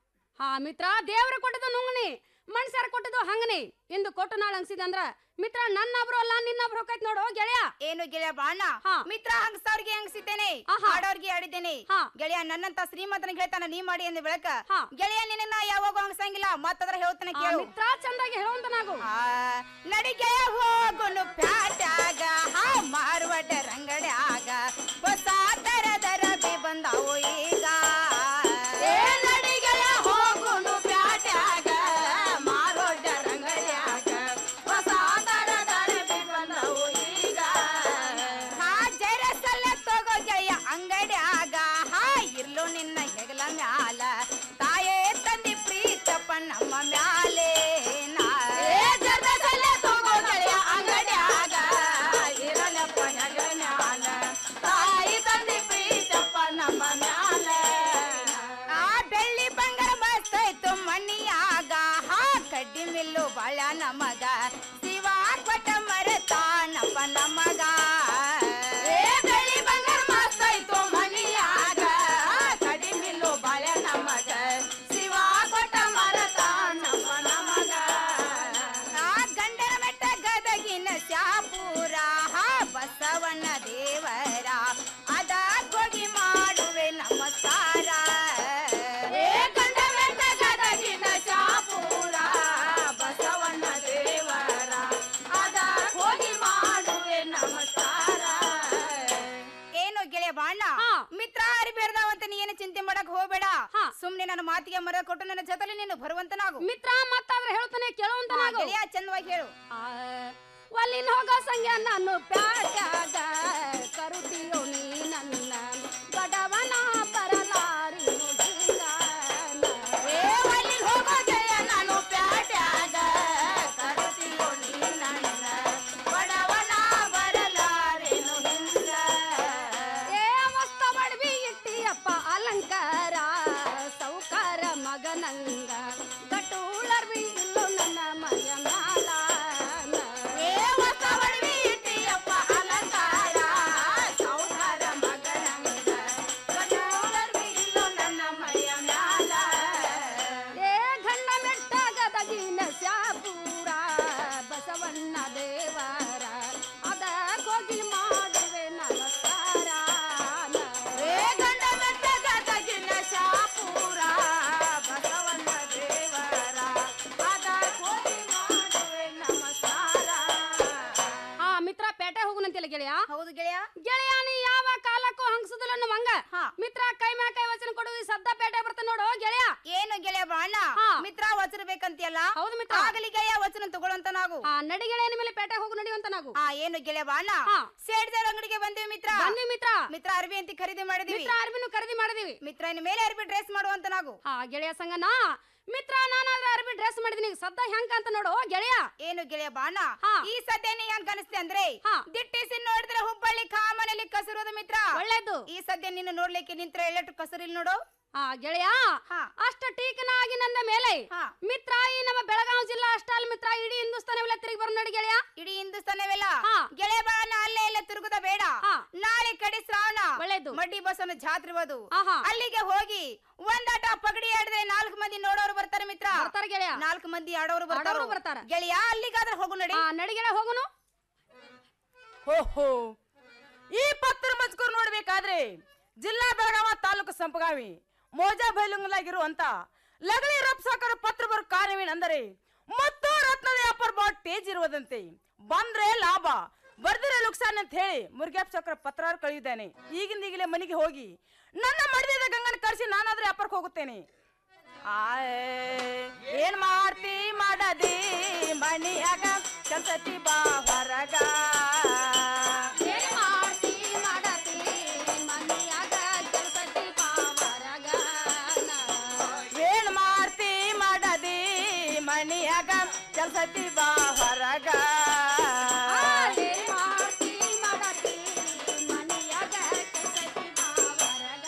ಹಾ ಮಿತ್ರ ದೇವ್ರ ಕೊಟ್ಟದು ನುಂಗನಿ ಮನುಷ್ಯರ ಕೊಟ್ಟದು ಹಂಗನಿ ಇಂದು ಕೊಟ್ಟು ನಾಳೆ ಅನ್ಸಿದ ಅಂದ್ರ ಮಿತ್ರ ನನ್ನಬ್ರು ಅಲ್ಲ ನಿನ್ನಬ್ರು ಹೋಗೈತ್ ನೋಡು ಗೆಳೆಯ ಏನು ಗೆಳೆಯ ಬಾಣ ಮಿತ್ರ ಹಂಗಸವ್ರಿಗೆ ಹಂಗಸಿದ್ದೇನೆ ಆಡೋರ್ಗೆ ಆಡಿದ್ದೇನೆ ಗೆಳೆಯ ನನ್ನಂತ ಶ್ರೀಮಂತನ ಹೇಳ್ತಾನ ನೀ ಮಾಡಿ ಅಂದ ಬೆಳಕ ಗೆಳೆಯ ನಿನ್ನ ಯಾವಾಗ ಹಂಗಸಂಗಿಲ್ಲ ಮತ್ತದ್ರ ಹೇಳ್ತಾನೆ ಕೇಳು ಮಿತ್ರ ಚಂದಾಗಿ ಹೇಳುವಂತನಾಗು ನಡಿಗೆ ಹೋಗುನು ಪ್ಯಾಟ್ಯಾಗ ಹಾ ಮಾರುವಟ ರಂಗಡ್ಯಾಗ ಹೊಸ ತರದ ರಬಿ ಬಂದಾವು ಈಗ ಏ ನಡಿಗೆಯ ಹೋಗುನು ಪ್ಯಾಟ್ಯಾಗ ಮಾರೋಟ ರಂಗಡ್ಯಾಗ ಹೊಸ ತರದ ರಬಿ ಬಂದಾವು ಈಗ ಹಾ ಜರಸಲ್ಲ ತಗೋ ಗೆಳೆಯ ಅಂಗಡ್ಯಾಗ ಹಾ ಇರ್ಲು ನಿನ್ನ ಹೆಗಲ ಮ್ಯಾಲ ತಾಯೇ ತಂದಿ ಪ್ರೀತಪ್ಪ ನಮ್ಮ ಮ್ಯಾಲೆ ನಾ ಏ ಜರಸಲ್ಲ ತಗೋ ಗೆಳೆಯ ಅಂಗಡ್ಯಾಗ ಇರಲಪ್ಪ ಹೆಗಲ ಮ್ಯಾಲ ತಾಯಿ ತಂದಿ ಪ್ರೀತಪ್ಪ ನಮ್ಮ ಮ್ಯಾಲ ಆ ಬೆಳ್ಳಿ ಬಂಗಾರ ಮಸ್ತೈತು ಮಣ್ಣಿಯಾಗ ಹಾ ಕಡ್ಡಿ ಮಿಲ್ಲು ಬಾಳ ನಮಗ ಶಿವ ಕೊಟ್ಟ ಮರತಾನಪ್ಪ ನಮಗ ಏ ಬೆಳ್ಳಿ ಬಂಗಾರ ಮಸ್ತೈತು ಮಣ್ಣಿಯಾಗ ಕಡ್ಡಿ ಮಿಲ್ಲು ಬಾಳ ನಮಗ ಶಿವ ಕೊಟ್ಟ ಮರತಾನಪ್ಪ ನಮಗ ಆ ಗಂಡನ ಬೆಟ್ಟ ಗದಗಿನ ಶಾಪುರ ಹಾ ಬಸವಣ್ಣ ದೇವರ ಅದ ಹೋಗಿ ಮಾಡುವೆ ನಮಸ್ಕಾರ ಏ ಗಂಡ ಬೆಟ್ಟ ಗದಗಿನ ಶಾಪುರ ಬಸವಣ್ಣ ದೇವರ ಅದ ಹೋಗಿ ಮಾಡುವೆ ನಮಸ್ಕಾರ ಏನು ಗೆಳೆಯ ಬಾಣ ಮಿತ್ರ ಅರಿಬೇರ್ದಾವಂತ ನೀ ಏನು ಚಿಂತೆ ಮಾಡಕ್ ಹೋಗ್ಬೇಡ ಸುಮ್ನೆ ನನ್ನ ಮಾತಿಗೆ ಮರ ಕೊಟ್ಟು ನನ್ನ ಜೊತೆಲಿ ನೀನು ಬರುವಂತನಾಗು ಮಿತ್ರ ಮತ್ತಾದ್ರೆ ಹೇಳ್ತಾನೆ ಕೇಳುವಂತನಾಗು ಗೆಳೆಯ ಚಂದವಾಗಿ ಹೇಳು ಒಲ್ಲಿನ ಹೋಗೋ ಸಂಖ್ಯೆ ನಾನು ಪ್ಯಾಟ್ಯಾಗ ಕರುತಿಯೋ ನೀ ನನ್ನ ಬಡವನ ಬರಲಾರಿ ಏ ಒಲ್ಲಿನ ಹೋಗೋ ಗೆಳೆಯ ನಾನು ಪ್ಯಾಟ್ಯಾಗ ಕರುತಿಯೋ ನೀ ನನ್ನ ಬಡವನ ಬರಲಾರೆನು ಹಿಂದ ಏ ಮಸ್ತ ಬಡವಿ ಇಟ್ಟಿಯಪ್ಪ ಅಲಂಕಾರ ಸೌಕಾರ ಮಗನಂಗ ಗಟೂಳರ್ವಿ ಇಲ್ಲೋ ನನ್ನ ಮಯ ಮ್ಯಾಲ ಏ ಹೊಸ ಬಡವಿ ಇಟ್ಟಿಯಪ್ಪ ಅಲಂಕಾರ ಸೌಕಾರ ಮಗನಂಗ ಗಟೂಳರ್ವಿ ಇಲ್ಲೋ ನನ್ನ ಮಯ ಮ್ಯಾಲ ಏ ಗಂಡ ಮೆಟ್ಟ ಗದಗಿನ ಶಾಪೂರ ಬಸವಣ್ಣ ದೇವರ ಅದ ಹೋಗಿ ಮಾಡುವೆ ನಮಸ್ಕಾರ ಏ ಗಂಡ ಮೆಟ್ಟ ಗದಗಿನ ಶಾಪೂರ ಬಸವಣ್ಣ ದೇವರ ಅದ ಕೋಟಿ ಮಾಡುವೆ ನಮಸ್ಕಾರ ಆ ಮಿತ್ರ ಪೇಟೆ ಹೋಗುನಂತಿಲ್ಲ ಗೆಳೆಯ ಹೌದು ಗೆಳೆಯ ಗೆಳೆಯ ನೀ ಯಾವ ಕಾಲಕ್ಕೂ ಹಂಗಸುದಿಲ್ಲ ನಮ್ಮ ಹಂಗ ಮಿತ್ರ ಕೈ ಮ್ಯಾ ಕೈ ವಚನ ಕೊಡು ಈ ಸದ್ದ ಪೇಟೆ ಬರ್ತಾನೆ ನೋಡು ಗೆಳೆಯ ಏನು ಗೆಳೆಯ ಬಾಣ ಮಿತ್ರ ವಚನ ಬೇಕಂತಿಯಲ್ಲ ಹೌದು ಮಿತ್ರ ಆಗಲಿ ಗೆಳೆಯ ವಚನ ತಗೊಳ್ಳಂತ ನಾವು ಆ ನಡಿ ಗೆಳೆಯ ಮೇಲೆ ಪೇಟೆ ಹೋಗು ನಡಿಯುವಂತ ನಾವು ಆ ಏನು ಗೆಳೆಯ ಬಾಣ ಸೇಡ್ದಾರ ಅಂಗಡಿಗೆ ಬಂದಿವಿ ಮಿತ್ರ ಬನ್ನಿ ಮಿತ್ರ ಮಿತ್ರ ಅರ್ಬಿ ಅಂತ ಖರೀದಿ ಮಾಡಿದ್ವಿ ಮಿತ್ರ ಅರ್ಬಿನು ಖರೀದಿ ಮಾಡಿದೀವಿ ಮಿತ್ರ ಇನ್ ಮೇಲೆ ಅರ್ಬಿ ಡ್ರೆಸ್ ಮಾಡುವಂತ ನಾವು ಆ ಗೆಳೆಯ ಸಂಗನ ಮಿತ್ರ ನಾನಾದ್ರೆ ಅರ್ಬಿ ಡ್ರೆಸ್ ಮಾಡಿದೀನಿ ಸದ್ದ ಹೆಂಗ ಅಂತ ನೋಡು ಗೆಳೆಯ ಏನು ಗೆಳೆಯ ಬಾಣ ಈ ಸದ್ಯ ನೀ ಹೆಂಗ್ ಕಾಣಿಸ್ತೆ ಅಂದ್ರೆ ದಿಟ್ಟಿಸಿ ನೋಡಿದ್ರೆ ಹುಬ್ಬಳ್ಳಿ ಕಾಮನಲ್ಲಿ ಕಸರೋದು ಮಿತ್ರ ಒಳ್ಳೇದು ಈ ಸದ್ಯ ನಿನ್ನ ನೋಡ್ಲಿಕ್ಕೆ ನಿಂತ್ರ ಎಳ್ಳಟ್ಟು ಕಸರಿಲ್ ನೋಡು ಆ ಗೆಳೆಯ ಅಷ್ಟ ಟೀಕನಾಗಿ ನಂದ ಮೇಲೆ ಮಿತ್ರ ಈ ನಮ್ಮ ಬೆಳಗಾವಿ ಜಿಲ್ಲಾ ಅಷ್ಟಲ್ ಮಿತ್ರ ಇಡೀ ಹಿಂದೂಸ್ತಾನವೆಲ್ಲ ತಿರುಗಿ ಬರೋ ನೋಡಿ ಗೆಳೆಯ ಇಡೀ ಹಿಂದೂಸ್ತಾನವೆಲ್ಲ ಗೆಳೆಯ ಬಾಣ ಅಲ್ಲೇ ಎಲ್ಲ ತಿರುಗುದ ಬೇಡ ನಾಳೆ ಕಡೆ ಶ್ರಾವಣ ಒಳ್ಳೇದು ಮಡ್ಡಿ ಬಸವನ ಜಾತ್ರೆ ಬದು ಅಲ್ಲಿಗೆ ಹೋಗಿ ಒಂದಾಟ ಪಗಡಿ ಆಡಿದ್ರೆ ನಾಲ್ಕು ಮಂದಿ ನೋಡೋರು ಬರ್ತಾರೆ ಮಿತ್ರ ಬರ್ತಾರೆ ಗೆಳೆಯ ನಾಲ್ಕು ಮಂದಿ ಆಡೋರು ಬರ್ತಾರ ಆಡೋರು ಬರ್ತಾರ. ಗೆಳೆಯ ಅಲ್ಲಿಗಾದ್ರೆ ಹೋಗು ನಡಿ ಆ ನಡಿ ಗೆಳೆಯ ಹೋಗುನು ಓಹೋ ಈ ಪತ್ರ ಮಜ್ಕೂರ್ ನೋಡ್ಬೇಕಾದ್ರೆ ಜಿಲ್ಲಾ ಬೆಳಗಾವ ತಾಲೂಕು ಸಂಪಗಾವಿ ಮೋಜಾ ಬೈಲುಂಗಲಾಗಿರುವಂತ ಲಗಳಿ ರಪ್ಸಾಕರ ಪತ್ರ ಬರೋ ಕಾರಣವೇನೆಂದರೆ ಮತ್ತು ರತ್ನದ ವ್ಯಾಪಾರ ಬಾಟ್ ಟೇಜ್ ಇರುವುದಂತೆ ಬಂದ್ರೆ ಲಾಭ ಬರ್ದಿರ ಲುಕ್ಸಾನ್ ಅಂತ ಹೇಳಿ ಮುರುಗ್ಯಾಪ್ ಚಕ್ರ ಪತ್ರ ಕಳೆಯುತ್ತೇನೆ ಈಗಿಂದ ಈಗಲೇ ಮನೆಗೆ ಹೋಗಿ ನನ್ನ ಮಡಿದ ಗಂಗನ ಕರೆಸಿ ನಾನಾದ್ರೂ ವ್ಯಾಪಾರಕ್ಕೆ ಹೋಗುತ್ತೇನೆ ಆಯ್, ಏನ್ ಮಾಡ್ತಿ ಮಾಡದಿ ಮಣಿಯಾಗ ಕಲ್ಸತಿ ಬಾ ಹೊರಗ ಏನ್ ಮಾಡ್ತಿ ಮಾಡತಿ ಮನಿಯಾಗ ಕೆಲ್ಸತಿ ಬಾ ಹೊರಗ. ಏನ್ ಮಾಡ್ತಿ ಮಾಡದಿ ಮಣಿಯಾಗ ಕಲ್ಸತಿ ಬಾ ಹೊರಗ ಏನ್ ಮಾಡ್ತಿ ಮಾಡತಿ ಮನಿಯಾಗ ಕೆಲ್ಸತಿ ಬಾ ಹೊರಗ.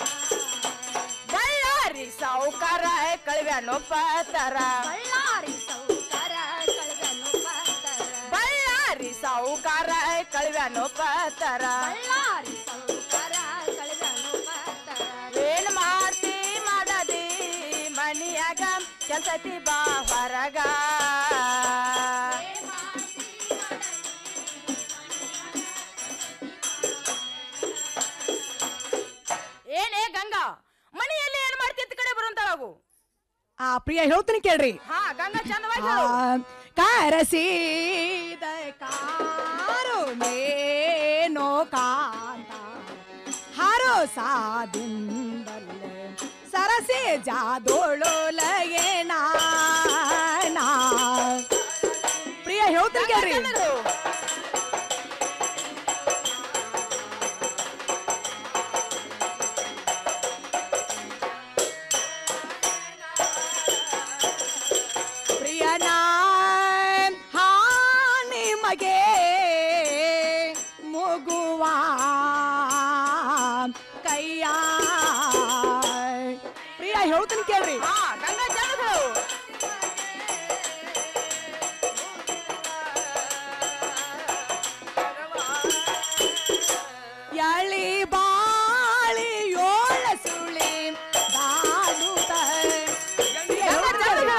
ಬಳ್ಳಾರಿ ಸಾವುಕಾರ ಕಳಿವ್ಯಾನೋ ಪತರ ಬಳ್ಳಾರಿ ಸೌಕರ ಕಳೆದನು ಪತ್ತರ. ಬಳ್ಳಾರಿ ಸಾವುಕಾರ ಕಳಿವ್ಯಾನೋ ಪತರ ಬಳ್ಳಾರಿ ಸೌಕರ ಕಳೆದನು ಪತ್ತರ. ಏನ್ ಮಾಡ್ತಿ ಮಾಡದಿ ಮಣಿಯಾಗ ಕೆಲ್ಸ ಐತಿ ಬಾ ಹೊರಗ ಏನೇ ಗಂಗಾ ಮನೆಯಲ್ಲಿ ಏನ್ ಮಾಡ್ತಿ ಕಡೆ ಬರುವಂತಾಗು ಆ ಪ್ರಿಯ ಹೇಳ್ತೀನಿ ಕೇಳ್ರಿ ಹಾ ಗಂಗಾ ಚಂದವಾಗಿ ಹೇಳು. ಕಾರಸೀದ ಕಾರು ಮೇನೋ ಕಾಂತ ಹರೋ ಸಾದಿಂದಲ್ಲೇ ಸರಸೆ ಜಾದೋಳೊಲಗೆ ನಾ ಪ್ರಿಯ ಹೇಳ್ತೀನಿ ಕೇಳ್ರಿ ಪ್ರಿಯನ ಹಾನಿ ಮಗೆ ಮುಗುವ ಕೈಯ ಪ್ರಿಯ ಹೇಳ್ತೀನಿ ಕೇಳ್ರಿ ಹಾ ಗಂಗಾ ಚಂದಗಳು ಎಳಿ ಬಾಳಿ ಯೋಳ ಸುಳಿ ದಾಡುತ್ತ ಪ್ರಿಯ ಹೇಳ್ತೀನಿ ಕೇಳ್ರಿ.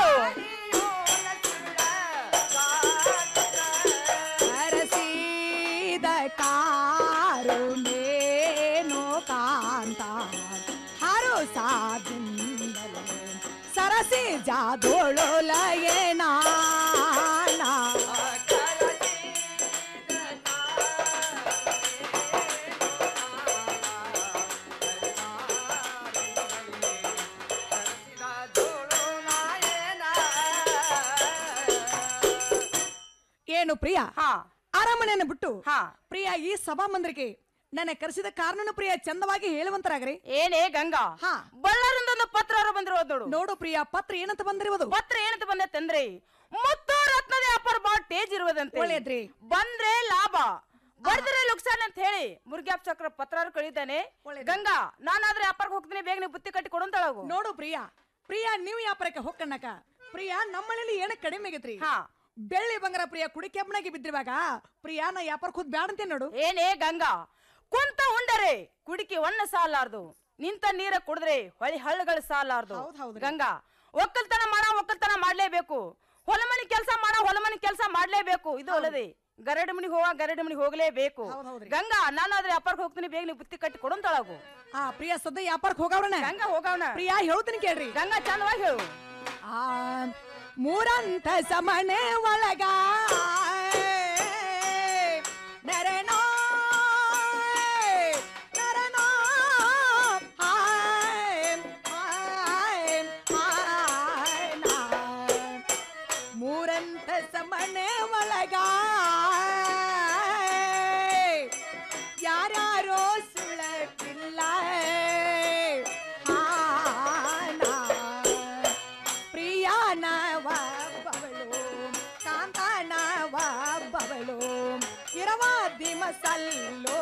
ಹರಸಿದ ಕಾರು ಮೇನೋ ಕಾಂತ ಹರೋ ಸಾದಿಂದಲೇ ಸರಸಿ ಜಾದೋಳೊಲಗೆ ನಾನ ಏನು ಪ್ರಿಯ ಅರಮನೆಯನ್ನು ಬಿಟ್ಟು ಪ್ರಿಯ ಈ ಸಭಾ ಮಂದಿರಕ್ಕೆ ನನ್ನ ಕರೆಸಿದ ಕಾರಣನು ಪ್ರಿಯ ಚಂದವಾಗಿ ಹೇಳುವಂತರಾಗ್ರಿ ಏನೇ ಗಂಗಾ ಹಾ ಬಳ್ಳಾರಿಂದ ಒಂದು ಪತ್ರ ಬಂದಿರೋದು ನೋಡು ನೋಡು ಪ್ರಿಯ ಪತ್ರ ಏನಂತ ಬಂದಿರುವುದು ಪತ್ರ ಏನಂತ ಬಂದೈತಂದ್ರೆ ಮುತ್ತು ರತ್ನದ ವ್ಯಾಪಾರ ಬಾಳ ತೇಜ್ ಇರುವುದಂತೆ ಒಳ್ಳೇದ್ರಿ. ಬಂದ್ರೆ ಲಾಭ ಬರ್ದ್ರೆ ಲುಕ್ಸಾನ್ ಅಂತ ಹೇಳಿ ಮುರುಗ್ಯಾಪ್ ಚಕ್ರ ಪತ್ರ ಕಳಿದ್ದಾನೆ ಗಂಗಾ ನಾನಾದ್ರೆ ವ್ಯಾಪಾರಕ್ಕೆ ಹೋಗ್ತೀನಿ ಬೇಗ ನೀವು ಬುತ್ತಿ ಕಟ್ಟಿ ಕೊಡಂತಳಗು ನೋಡು ಪ್ರಿಯ ಪ್ರಿಯ ನೀವು ವ್ಯಾಪಾರಕ್ಕೆ ಹೋಗ್ಕಣ್ಣಕ ಪ್ರಿಯ ನಮ್ಮನೇಲಿ ಏನ ಕಡಿಮೆ ಆಗೈತ್ರಿ ಬೆಳ್ಳಿ ಬಂಗಾರ ಪ್ರಿಯ ಕುಡಿ ಕೆಮ್ಮನಾಗಿ ಬಿದ್ದಿರುವಾಗ ಪ್ರಿಯ ನಾ ವ್ಯಾಪಾರಕ್ಕೆ ಹೋದ್ ಬ್ಯಾಡ ಅಂತ ನೋಡು ಏನೇ ಗಂಗಾ ಕುಂತ ಉಂಡರೆ ಕುಡಿಕೆ ಒಣ್ಣ ಸಾಲಾರ್ದು ನಿಂತ ನೀರ ಕುಡಿದ್ರೆ ಹೊಳಿ ಹಳ್ಳಗಳು ಸಾಲಾರ್ದು ಗಂಗಾ ಒಕ್ಕಲ್ತನ ಮಾಡ ಒಕ್ಕಲ್ತನ ಮಾಡ್ಲೇಬೇಕು ಹೊಲಮನಿ ಕೆಲಸ ಮಾಡ ಹೊಲಮನಿ ಕೆಲಸ ಮಾಡ್ಲೇಬೇಕು ಇದು ಅಲ್ಲದೆ ಗರಡಿ ಮನಿಗೆ ಹೋಗ ಗರಡಿ ಮನಿಗೆ ಹೋಗ್ಲೇಬೇಕು ಗಂಗಾ ನಾನಾದ್ರೆ ವ್ಯಾಪಾರಕ್ಕೆ ಹೋಗ್ತೀನಿ ಬೇಗ ನೀವು ಬುತ್ತಿ ಕಟ್ಟಿ ಕೊಡಂತಳಗು ಆ ಪ್ರಿಯ ಸದ್ಯ ವ್ಯಾಪಾರಕ್ಕೆ ಹೋಗವ್ರಣ ಗಂಗಾ ಹೋಗವನ ಪ್ರಿಯ ಹೇಳ್ತೀನಿ ಕೇಳ್ರಿ ಗಂಗಾ ಚಂದವಾಗಿ ಹೇಳು ಆ ಮೂರಂತ ಸಮನೆ ಒಳಗ ನೆರೆನೋ ನೆರೆನೋ ಹಾಯ್ ಹಾಯ್ ಹಾಯ್ ನಾ. ಮೂರಂತ ಸಮನೆ ಒಳಗ ಯಾರ್ಯಾರೋ ಸುಳಕಿಲ್ಲ ಪ್ರಿಯಾನವಳು ಕಾಂತಾನವಳು ಇರವಾದಿ ಮಸಲ್ಲೋ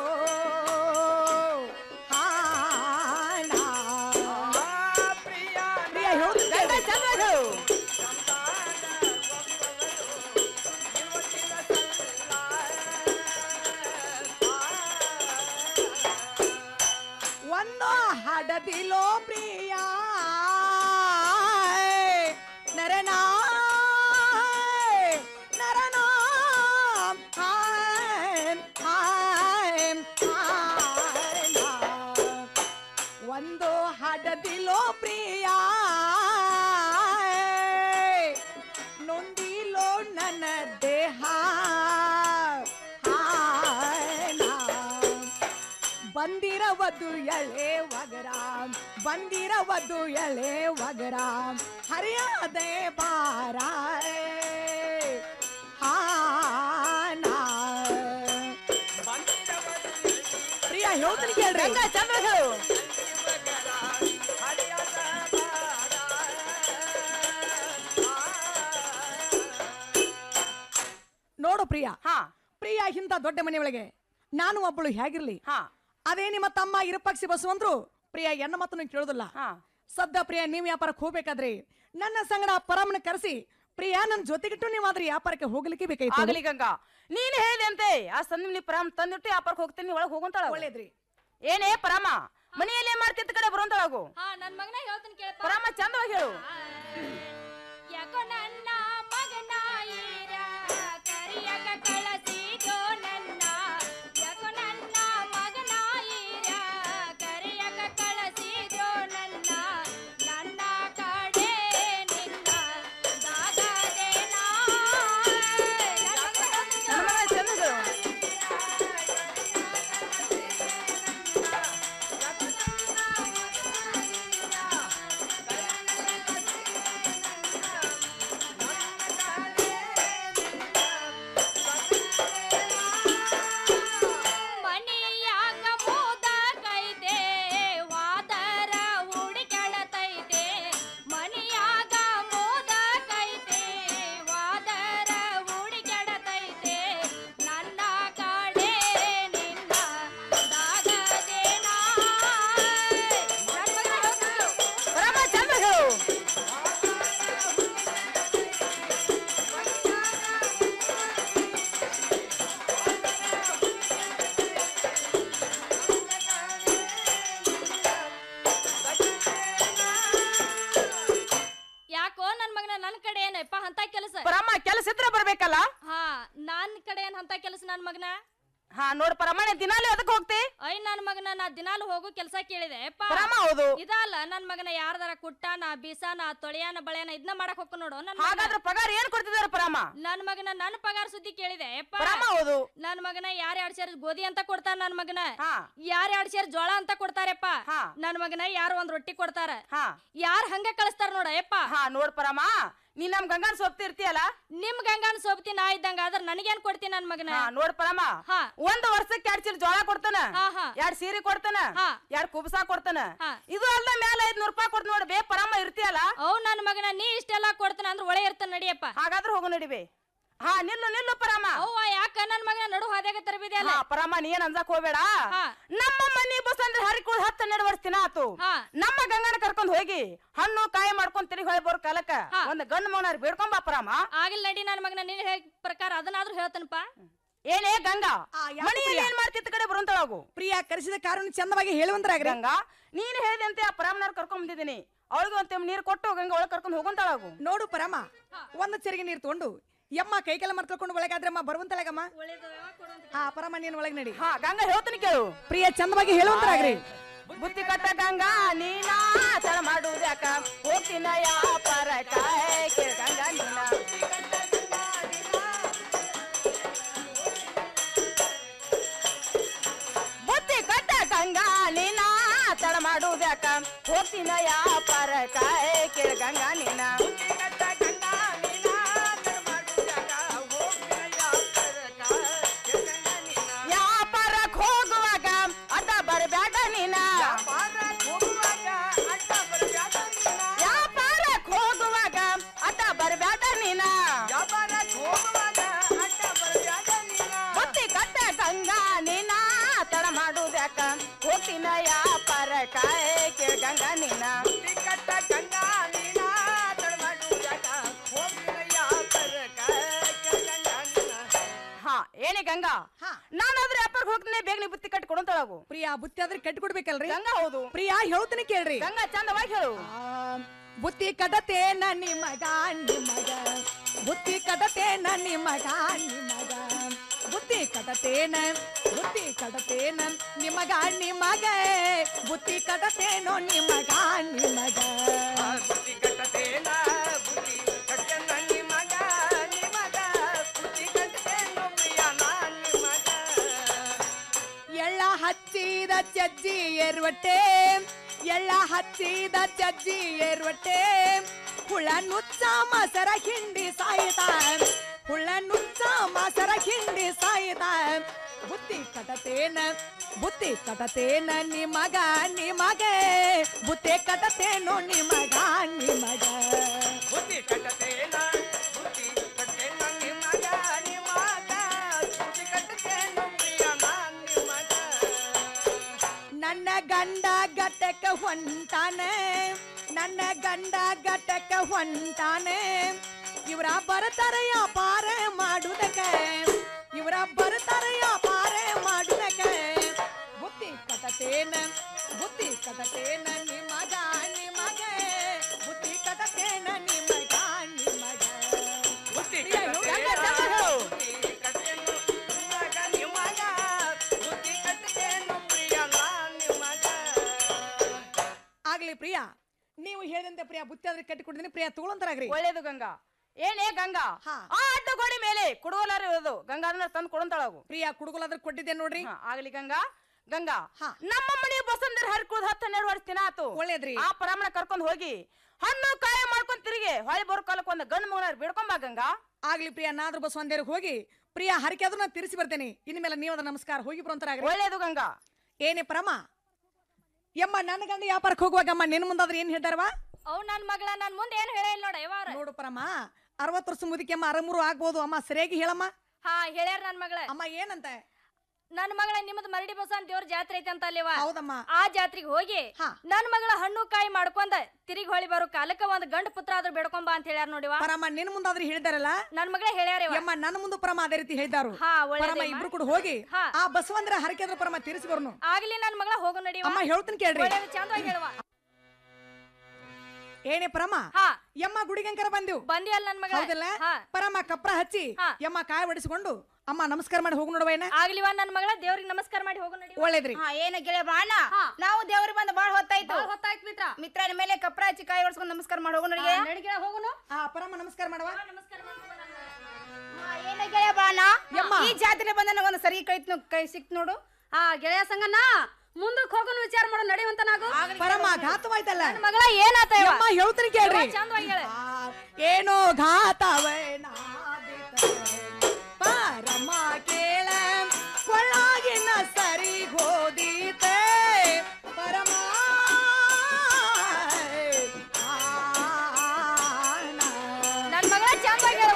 ಪ್ರಿಯ ಗಂಗಾ ಚಂದವಾಗಿ ಹೇಳು ಒಂದು ಹಡದಿಲೋ ಪ್ರಿಯ ನರನಾ ನರನಾ ಹಾಯ್ ಹಾಯ್ ಹಾಯ್ ನಾ. ಒಂದು ಹಡದಿಲೋ ಪ್ರಿಯ ನೊಂದಿಲೋ ನನ್ನ ದೇಹ ಹಾಯ್ ನಾ. ಬಂದಿರವದು ಎಳೆ ವಗರ ಬಂದಿರವದು ಎಳೆ ವಗರ ಹರಿಯಾದೆ ಬಾರ ಹಾನಾ. ಪ್ರಿಯ ಹೇಳ್ತೀನಿ ಕೇಳ್ರಿ ಗಂಗಾ ಚಂದವಾಗಿ ಹೇಳು ನೋಡು ಪ್ರಿಯ ಪ್ರಿಯ ಇಂಥ ದೊಡ್ಡ ಮನೆಯೊಳಗೆ ನಾನು ಒಬ್ಬಳು ಹೇಗಿರ್ಲಿ ಅದೇ ನಿಮ್ಮ ತಮ್ಮ ಇರಪಕ್ಷಿ ಬಸವಂದ್ರು ಪ್ರಿಯ ಎನ್ನ ಮಾತನ್ನು ಕೇಳೋದಿಲ್ಲ ಸದ್ದ ಪ್ರಿಯ ನೀವು ವ್ಯಾಪಾರಕ್ಕೆ ಹೋಗ್ಬೇಕಾದ್ರೆ ನನ್ನ ಸಂಗಡ ಪರಮನ ಕರೆಸಿ ಪ್ರಿಯ ನನ್ನ ಜೊತೆಗಿಟ್ಟು ನೀವು ಆದ್ರೆ ವ್ಯಾಪಾರಕ್ಕೆ ಹೋಗ್ಲಿಕ್ಕೆ ಬೇಕಾಯ್ತು ಆಗಲಿ ಗಂಗಾ ನೀನ್ ಹೇಳಿದಂತೆ ಆ ಸಂದಿನಿ ಪರಾಮ್ ತಂದಿಟ್ಟು ವ್ಯಾಪಾರಕ್ಕೆ ಹೋಗ್ತೀನಿ ಒಳಗೆ ಹೋಗಂತಾಳ ಒಳ್ಳೇದ್ರಿ ಏನೇ ಪರಾಮ ಮನೆಯಲ್ಲಿ ಏನ್ ಮಾಡ್ತಿದ್ದ ಕಡೆ ಬರುವಂತಾಳಗು ನನ್ ಮಗನ ಹೇಳ್ತೀನಿ ಕೇಳಪ್ಪ ಪರಾಮ ಚಂದವಾಗಿ ಹೇಳು ಯಾಕೋ ನನ್ನ ಮಗನ ಈರ ಕರಿಯಕ ಕಳಸಿದೋ ನನ್ನ ಯಾಕೋ ನನ್ನ ಮಗನ ಈರ ಕರಿಯಕ ಕಳಸಿದೋ ನನ್ನ ನನ್ನ ಕಡೆ ನಿನ್ನ ದಾಗದೇನ ಮಣಿಯಾಗ ಮೋದ ಕೈತೆ ವಾದರ ಹುಡುಕೆಳತೈತೆ ಮಣಿಯಾಗ ಮೋದ ಕೈತೆ ವಾದರ ಹುಡುಕೆಳತೈತೆ ನನ್ನ ಕಡೆ ನಿನ್ನ ದಾಗದೇನ ರಾಮ ಚಂದ ಹೇಳು ಯಾಕೋ ನನ್ ಮಗನ ನನ್ ಕಡೆ ಏನಪ್ಪ ಅಂತ ಕೆಲಸ ಪರಮ ಕೆಲಸ ಇದ್ರೆ ಬರ್ಬೇಕಲ್ಲ ಹಾ ನನ್ ಕಡೆ ಏನ್ ಅಂತ ಕೆಲಸ ನನ್ ಮಗನ ಹಾ ನೋಡ್ ಪರಮಾಣೆ ದಿನಾಲಿ ಅದಕ್ಕೆ ಹೋಗ್ತಿ ಅಯ್ಯ ನನ್ ಮಗನ ನಾ ದಿನಾಲು ಹೋಗು ಕೆಲಸ ಕೇಳಿದೆ ಪರಮ ಹೌದು. ಇದಲ್ಲ ನನ್ ಮಗನ ಯಾರ್ದಾರ ಕುಟ್ಟಾನ ಬೀಸಾನ ತೊಳೆಯಾನ ಬಳೆಯನ ಇದನ್ನ ಮಾಡಕ್ ಹೋಗ ನೋಡು ನನ್ ಮಗನ. ಹಾಗಾದ್ರೆ ಪಗಾರ ಏನ್ ಕೊಡ್ತಿದಾರೆ ಪರಮ ನನ್ ಮಗನ ನನ್ ಪಗಾರ ಸುದ್ದಿ ಕೇಳಿದೆ ಪರಮ ಹೌದು. ನನ್ ಮಗನ ಯಾರ್ ಎರಡ್ ಸೇರ್ ಗೋಧಿ ಅಂತ ಕೊಡ್ತಾರ ನನ್ ಮಗನ ಯಾರ್ ಎರಡ್ ಸೇರ್ ಜೋಳ ಅಂತ ಕೊಡ್ತಾರಪ್ಪ ನನ್ ಮಗನ ಯಾರು ಒಂದ್ ರೊಟ್ಟಿ ಕೊಡ್ತಾರ ಯಾರ್ ಹಂಗ ಕಳಿಸ್ತಾರ ನೋಡ ಯಪ್ಪ ಹಾ ನೋಡ್ ಪರಮ ನೀ ನಮ್ ಗಂಗಾನ್ ಸೊಪ್ತಿ ಇರ್ತೀಯಲ್ಲ ನಿಮ್ ಗಂಗಾನ್ ಸೋಬ್ತಿ ನಾ ಇದ್ದಂಗ ಆದ್ರ ನನಗೇನ್ ಕೊಡ್ತಿ ನನ್ ಮಗನ ಹಾ ನೋಡ್ ಪರಮ ಒಂದ್ ವರ್ಷಕ್ಕೆ ಎರಡ್ ಚೀಲ ಜೋಳ ಕೊಡ್ತಾನ ಎರಡ್ ಸೀರೆ ಕೊಡ್ತಾನ ಎರಡ್ ಕುಬ್ಸಾ ಕೊಡ್ತಾನ ಇದು ಅಲ್ದ ಮೇಲೆ ಐದ್ನೂರ್ ರೂಪಾಯಿ ಕೊಡ್ತ ನೋಡ್ ಬೇ ಪರಮ ಇರ್ತೀಯಲ್ಲ ಅವ್ ನನ್ ಮಗನ ನೀ ಇಷ್ಟೆಲ್ಲಾ ಕೊಡ್ತಾನ ಅಂದ್ರ ಒಳೆ ಇರ್ತಾನ ನಡಿಯಪ್ಪ ಹಾಗಾದ್ರೆ ಹೋಗು ನಡಿಬೇ ಹಾ ನಿಲ್ಲು ನಿಲ್ಲು ಪರಮ ಅವ್ವ ಯಾಕ ನನ್ ಮಗನ ನಡು ಹಾದ್ಯಾಗ ತರಬಿದೆ ಅಲ್ಲ ಹಾ ಪರಮ ನೀ ಏನ್ ಅಂಜಾಕ್ ಹೋಗ್ಬೇಡ ನಮ್ಮ ಮನಿ ಬಸ್ ಅಂದ್ರೆ ಹರಿಕುಳ್ ಹತ್ತು ಹನ್ನೆರಡು ವರ್ಷ ದಿನ ಆತು ನಮ್ಮ ಗಂಗನ ಕರ್ಕೊಂಡ್ ಹೋಗಿ ಹಣ್ಣು ಕಾಯಿ ಮಾಡ್ಕೊಂಡ್ ತಿರುಗಿ ಹೊಳಿ ಬರೋ ಕಾಲಕ್ಕ ಒಂದ್ ಗಂಡ ಮಗನ ಬೇಡ್ಕೊಂಬ ಪರಮ ಆಗಿಲ್ಲ ನಡಿ ನನ್ ಮಗನ ನೀನ್ ಹೇಳ ಪ್ರಕಾರ ಅದನ್ನಾದ್ರೂ ಹೇಳ್ತಾನಪ್ಪ ಏನೇ ಗಂಗಾ ಮನೆಯಲ್ಲಿ ಏನ್ ಮಾಡ್ತಿತ್ತ ಕಡೆ ಬರುವಂತಳಾಗು ಪ್ರಿಯ ಕರೆಸಿದ ಕಾರಣ ಚಂದವಾಗಿ ಹೇಳುವಂತರಾಗ್ರಿ ಗಂಗಾ ನೀನ್ ಹೇಳಿದಂತೆ ಆ ಪರಮನವ್ರ ಕರ್ಕೊಂಡ್ ಬಂದಿದ್ದೀನಿ ಅವಳಿಗೆ ಒಂದ್ ತೆಮ್ ನೀರ್ ಕೊಟ್ಟು ಗಂಗಾ ಒಳಗ್ ಕರ್ಕೊಂಡ್ ಹೋಗುವಂತಳಾಗು ನೋಡು ಪರಮ ಒಂದು ಚೆರಿಗೆ ನೀರು ತಗೊಂಡು ಯಮ್ಮ ಕೈಕೆಲ್ಲ ಮರ್ಕೊಂಡು ಒಳಗಾದ್ರಮ್ಮ ಬರುವಂತಳಗಮ್ಮ ಹಾ ಪರಮ ನೀನ್ ಒಳಗ್ ನಡಿ ಹಾ ಗಂಗಾ ಹೇಳ್ತೀನಿ ಕೇಳು ಪ್ರಿಯ ಚಂದವಾಗಿ ಹೇಳುವಂತರಾಗ್ರಿ ಬುದ್ಧಿ ಕಟ್ಟ ಗಂಗಾ ನೀನಾ ತಡ ಮಾಡುದ್ಯಾಕ ಹೋಗ್ತೀನ ಯಾ ಪರ ಕಾಯ್ ಕೇಳ ಗಂಗಾ ನೀನಾ ಬುದ್ಧಿ ಕಟ್ಟ ಗಂಗಾ ನೀನಾ ತಡ ಮಾಡುದ್ಯಾಕ ಹೋಗ್ತೀನ ಯಾ ಪರ ಕಾಯ್ ಕೇಳ ಗಂಗಾ ನೀನಾ ವ್ಯಾಪಾರಕ್ ಹೋಗುವಾಗ ಅಡ್ಡ ಬರಬೇಡ ನೀನ ವ್ಯಾಪಾರಕ್ ಹೋಗುವಾಗ ಅಡ್ಡ ಬರಬೇಡ ನೀನ ಬುತ್ತಿ ಕಟ್ಟ ಗಂಗಾ ನೀನ ತಡ ಮಾಡುದ್ಯಾಕ ಹೋಗ್ತೀನ ವ್ಯಾಪಾರ ಕಾಯ್ ಕೇಳ ಗಂಗಾ ನೀನ ಕಟ್ಟ ಗಂಗಾ ನೀನ ತಡ ಮಾಡುದ್ಯಾಕ ಹೋಗ್ತೀನ ವ್ಯಾಪಾರ ಹಾ ಏನೇ ಗಂಗಾ ನಾನಾದ್ರೆ ವ್ಯಾಪಾರಕ್ಕೆ ಹೋಗ್ತೀನಿ ಬೇಗನೆ ಬುತ್ತಿ ಕಟ್ಟಿ ಕೊಡಂತಳಾಗು ಪ್ರಿಯ ಬುತ್ತಿ ಆದ್ರೆ ಕಟ್ಟಿ ಕೊಡ್ಬೇಕಲ್ರಿ ಗಂಗಾ ಹೌದು ಪ್ರಿಯ ಹೇಳ್ತೀನಿ ಕೇಳ್ರಿ ಗಂಗಾ ಚಂದವಾಗಿ ಹೇಳು ಬುತ್ತಿ ಕಟತೆ ನನ್ನಿ ಮಗ ನಿಮಗ ಬುತ್ತಿ ಕಟತೇನ ನಿಮಗ ನಿಮಗ ಬುತ್ತಿ ಕಟತೇನ ಬುತ್ತಿ ಕಟತೇನ ನಿಮಗ ನಿಮಗ ಬುತ್ತಿ ಕಟತೇನೋ ನಿಮಗ ನಿಮಗ ಬುತ್ತಿ ಕಟ್ಟತೇನ ಬುತ್ತಿ ಕಟ್ಟನ ನಿಮಗ ನಿಮಗ ಬುತ್ತಿ ಕಟ್ಟತೇನು ಪ್ರಿಯ ನಾನ್ ನಿಮಗ ಎಳ್ಳ ಹಚ್ಚಿದ ಚಜ್ಜಿ ಏರ್ವಟ್ಟೆ ಎಳ್ಳ ಹಚ್ಚಿದ ಚಜ್ಜಿ ಏರ್ವಟ್ಟೆ ಹುಳ ನುಚ್ಚ ಮಸರ ಹಿಂಡಿ ಸಾಯಿತ ಹುಳ ನುಚ್ಚ ಮಸರ ಹಿಂಡಿ ಸಾಯಿತ ಬುತ್ತಿ ಕಟತೇನ ಬುತ್ತಿ ಕಟತೇನ ನಿಮಗ ನಿಮಗ ಬುತ್ತಿ ಕಟತೇನೋ ನಿಮಗ ನಿಮಗ ಬುತ್ತಿ ಕಟ್ಟತೇನ ಬುತ್ತಿ ಕಟ್ಟತೇನ ನಿಮಗ ನಿಮಗ ಬುತ್ತಿ ಕಟ್ಟತೇನು ಪ್ರಿಯ ನಾನ್ ನಿಮಗ ನನ್ನ ಗಂಡ ಗಟ್ಟಕ ಹೊಂಟಾನೆ ನನ್ನ ಗಂಡ ಗಟ್ಟಕ ಹೊಂಟಾನೆ ಇವರ ಬರ್ತಾರ ವ್ಯಾಪಾರ ಮಾಡುದಕ್ಕೆ ಇವರ ಬರ್ತಾರ ವ್ಯಾಪಾರ ಮಾಡುದಕ್ಕೆ ಬುದ್ಧಿ ಕಟತೇನ ಬುದ್ಧಿ ಕಟತೇನ ನಿಮಗ ನಿಮಗ ಬುದ್ಧಿ ಕಟತೇನ ನಿಮಗ ನಿಮಗ ಬುತ್ತಿ ಆದ್ರೆ ಕಟ್ಟಿ ಕೊಡ್ತೀನಿ ಪ್ರಿಯ ತಗೊಳಂತಾರಾಗ್ರಿ ಒಳ್ಳೇದು ಗಂಗಾ ಏನೇ ಗಂಗಾ ಆ ಅಡ್ಡ ಗೋಡೆ ಮೇಲೆ ಕುಡುಗೋಲಾರ ಇರೋದು ಗಂಗಾ ಅದನ್ನ ತಂದು ಕೊಡಂತಾಳಗು ಪ್ರಿಯ ಕುಡುಗೋಲಾದ್ರೆ ಕೊಟ್ಟಿದ್ದೆ ನೋಡ್ರಿ ಆಗ್ಲಿ ಗಂಗಾ ಗಂಗಾ ನಮ್ಮ ಮನೆ ಬಸಂದರ್ ಹರ್ಕುದ್ ಹತ್ತು ಹನ್ನೆರಡು ವರ್ಷ ದಿನ ಆತು ಒಳ್ಳೇದ್ರಿ ಆ ಪರಮಣ ಕರ್ಕೊಂಡ್ ಹೋಗಿ ಹಣ್ಣು ಕಾಯಿ ಮಾಡ್ಕೊಂಡ್ ತಿರುಗಿ ಹೊಳೆ ಬರೋ ಕಾಲಕ್ಕೆ ಒಂದು ಗಂಡು ಮಗನ ಬಿಡ್ಕೊಂಬ ಗಂಗಾ ಆಗ್ಲಿ ಪ್ರಿಯ ನಾದ್ರ ಬಸವಂದೇರಿಗೆ ಹೋಗಿ ಪ್ರಿಯ ಹರಕೆ ಆದ್ರೂ ನಾನು ತಿರ್ಸಿ ಬರ್ತೇನೆ ಇನ್ಮೇಲೆ ನೀವು ಅದ ನಮಸ್ಕಾರ ಹೋಗಿ ಬರೋಂತಾರಾಗ್ರಿ ಒಳ್ಳೇದು ಗಂಗಾ ಏನೇ ಪರಮ ಯಮ್ಮ ನನ್ನ ಗಂಡ ವ್ಯಾಪಾರಕ್ಕೆ ಹೋಗುವಾಗಮ್ಮ ನಿನ್ನ ಮುಂದಾದ್ರೆ ಏನ್ ಹೇಳ್ತಾರವಾ ಅವ್ ನನ್ ಮಗಳ ನನ್ ಮುಂದೆ ಏನ್ ಹೇಳ ನೋಡ ಯವಾರ ನೋಡು ಪರಮ ಅರವತ್ತು ವರ್ಷ ಮುದಿಕೆಮ್ಮ ಅರಮೂರು ಆಗ್ಬೋದು ಅಮ್ಮ ಸರಿಯಾಗಿ ಹೇಳಮ್ಮ ಹಾ ಹೇಳ್ಯಾರ ನನ್ ಮಗಳ ಅಮ್ಮ ಏನಂತ ನನ್ ಮಗಳ ನಿಮ್ಮದ್ ಮರಡಿ ಬಸವನ್ ದೇವ್ರ ಜಾತ್ರೆ ಐತೆ ಅಂತ ಅಲ್ಲಿವ ಹೌದಮ್ಮ ಆ ಜಾತ್ರೆಗೆ ಹೋಗಿ ನನ್ ಮಗಳ ಹಣ್ಣು ಕಾಯಿ ಮಾಡ್ಕೊಂಡ ತಿರುಗಿ ಹೊಳಿ ಬರೋ ಕಾಲಕ್ಕ ಒಂದ್ ಗಂಡ ಪುತ್ರ ಆದ್ರೂ ಬೇಡ್ಕೊಂಬ ಅಂತ ಹೇಳ್ಯಾರ ನೋಡಿವ ಪರಮ ನಿನ್ನ ಮುಂದಾದ್ರೆ ಹೇಳಿದಾರಲ್ಲ ನನ್ ಮಗಳ ಹೇಳ್ಯಾರ ಯಮ್ಮ ನನ್ನ ಮುಂದೆ ಪರಮ ಅದೇ ರೀತಿ ಹೇಳಿದಾರು ಹಾ, ಒಳ್ಳೇದೇ ಪರಮ ಅಮ್ಮ. ಇಬ್ರು ಕೂಡ ಹೋಗಿ ಹಾ. ಆ ಬಸವಂದ್ರ ಹರಕೆ ಆದ್ರೆ ಪರಮ ತಿರ್ಸಿ ಬರ್ನು ಆಗ್ಲಿ ನನ್ ಮಗಳ ಹೋಗು ನಡಿವ ಅಮ್ಮ ಹೇಳ್ತೀನಿ ಕೇಳ್ರಿ ಒಳ್ಳೇದು ಚಂದವಾಗಿ ಹೇಳುವ ಏನೇ ಪರಮ ಯಮ್ಮ ಗುಡಿಗಂಕರ ಬಂದೆವು ಬಂದಿ ಅಲ್ಲ ನನ್ ಮಗಳ ಹೌದಲ್ಲ ಪರಮ ಕಪ್ರ ಹಚ್ಚಿ ಯಮ್ಮ ಕಾಯಿ ಹೊಡಿಸ್ಕೊಂಡು ಅಮ್ಮ ನಮಸ್ಕಾರ ಮಾಡಿ ಹೋಗಿ ನೋಡುವ ಏನ ಆಗ್ಲಿವ ನನ್ ಮಗಳ ದೇವ್ರಿಗೆ ನಮಸ್ಕಾರ ಮಾಡಿ ಹೋಗು ನಡಿ ಒಳ್ಳೇದ್ರಿ ಹಾ ಏನ ಗೆಳೆಯ ಬಾಣ ನಾವು ದೇವ್ರಿಗೆ ಬಂದು ಬಾಳ ಹೊತ್ತಾಯ್ತು ಹೊತ್ತಾಯ್ತು ಮಿತ್ರ ಮಿತ್ರನ ಮೇಲೆ ಕಪ್ರ ಹಚ್ಚಿ ಕಾಯಿ ಹೊಡ್ಸ್ಕೊಂಡು ನಮಸ್ಕಾರ ಮಾಡಿ ಹೋಗು ನಡಿಗೆ ನಡಿಗೆ ಹೋಗುನು ಆ ಪರಮ ನಮಸ್ಕಾರ ಮಾಡುವ ಏನ ಗೆಳೆಯ ಬಾಣ ಯಮ್ಮ. ಈ ಜಾತ್ರೆ ಬಂದ ಒಂದು ಸರಿ ಕೈ ಕೈ ಸಿಕ್ತು ನೋಡು ಆ ಗೆಳೆಯ ಸಂಗಣ್ಣ ಮುಂದಕ್ಕೆ ಹೋಗೋನು ವಿಚಾರ ಮಾಡೋ ನಡೆಯುವಂತ ನಾವು ಪರಮ ಘಾತವಾಯ್ತಲ್ಲ ಮಗಳ ಏನಾತ ಇವ? ಯಮ್ಮ ಹೇಳ್ತೀನಿ ಕೇಳ್ರಿ ಯವ್ವ, ಚಂದವಾಗಿ ಹೇಳು. ಏನೋ ಘಾತವೇನಾದಿತ ಪರಮ ಕೇಳ ಕೊಳ್ಳಾಗಿನ ಸರಿ ಗೋದೀತೆ ಪರಮ ನನ್ ಮಗಳ ಚಂದವಾಗಿ ಹೇಳುವ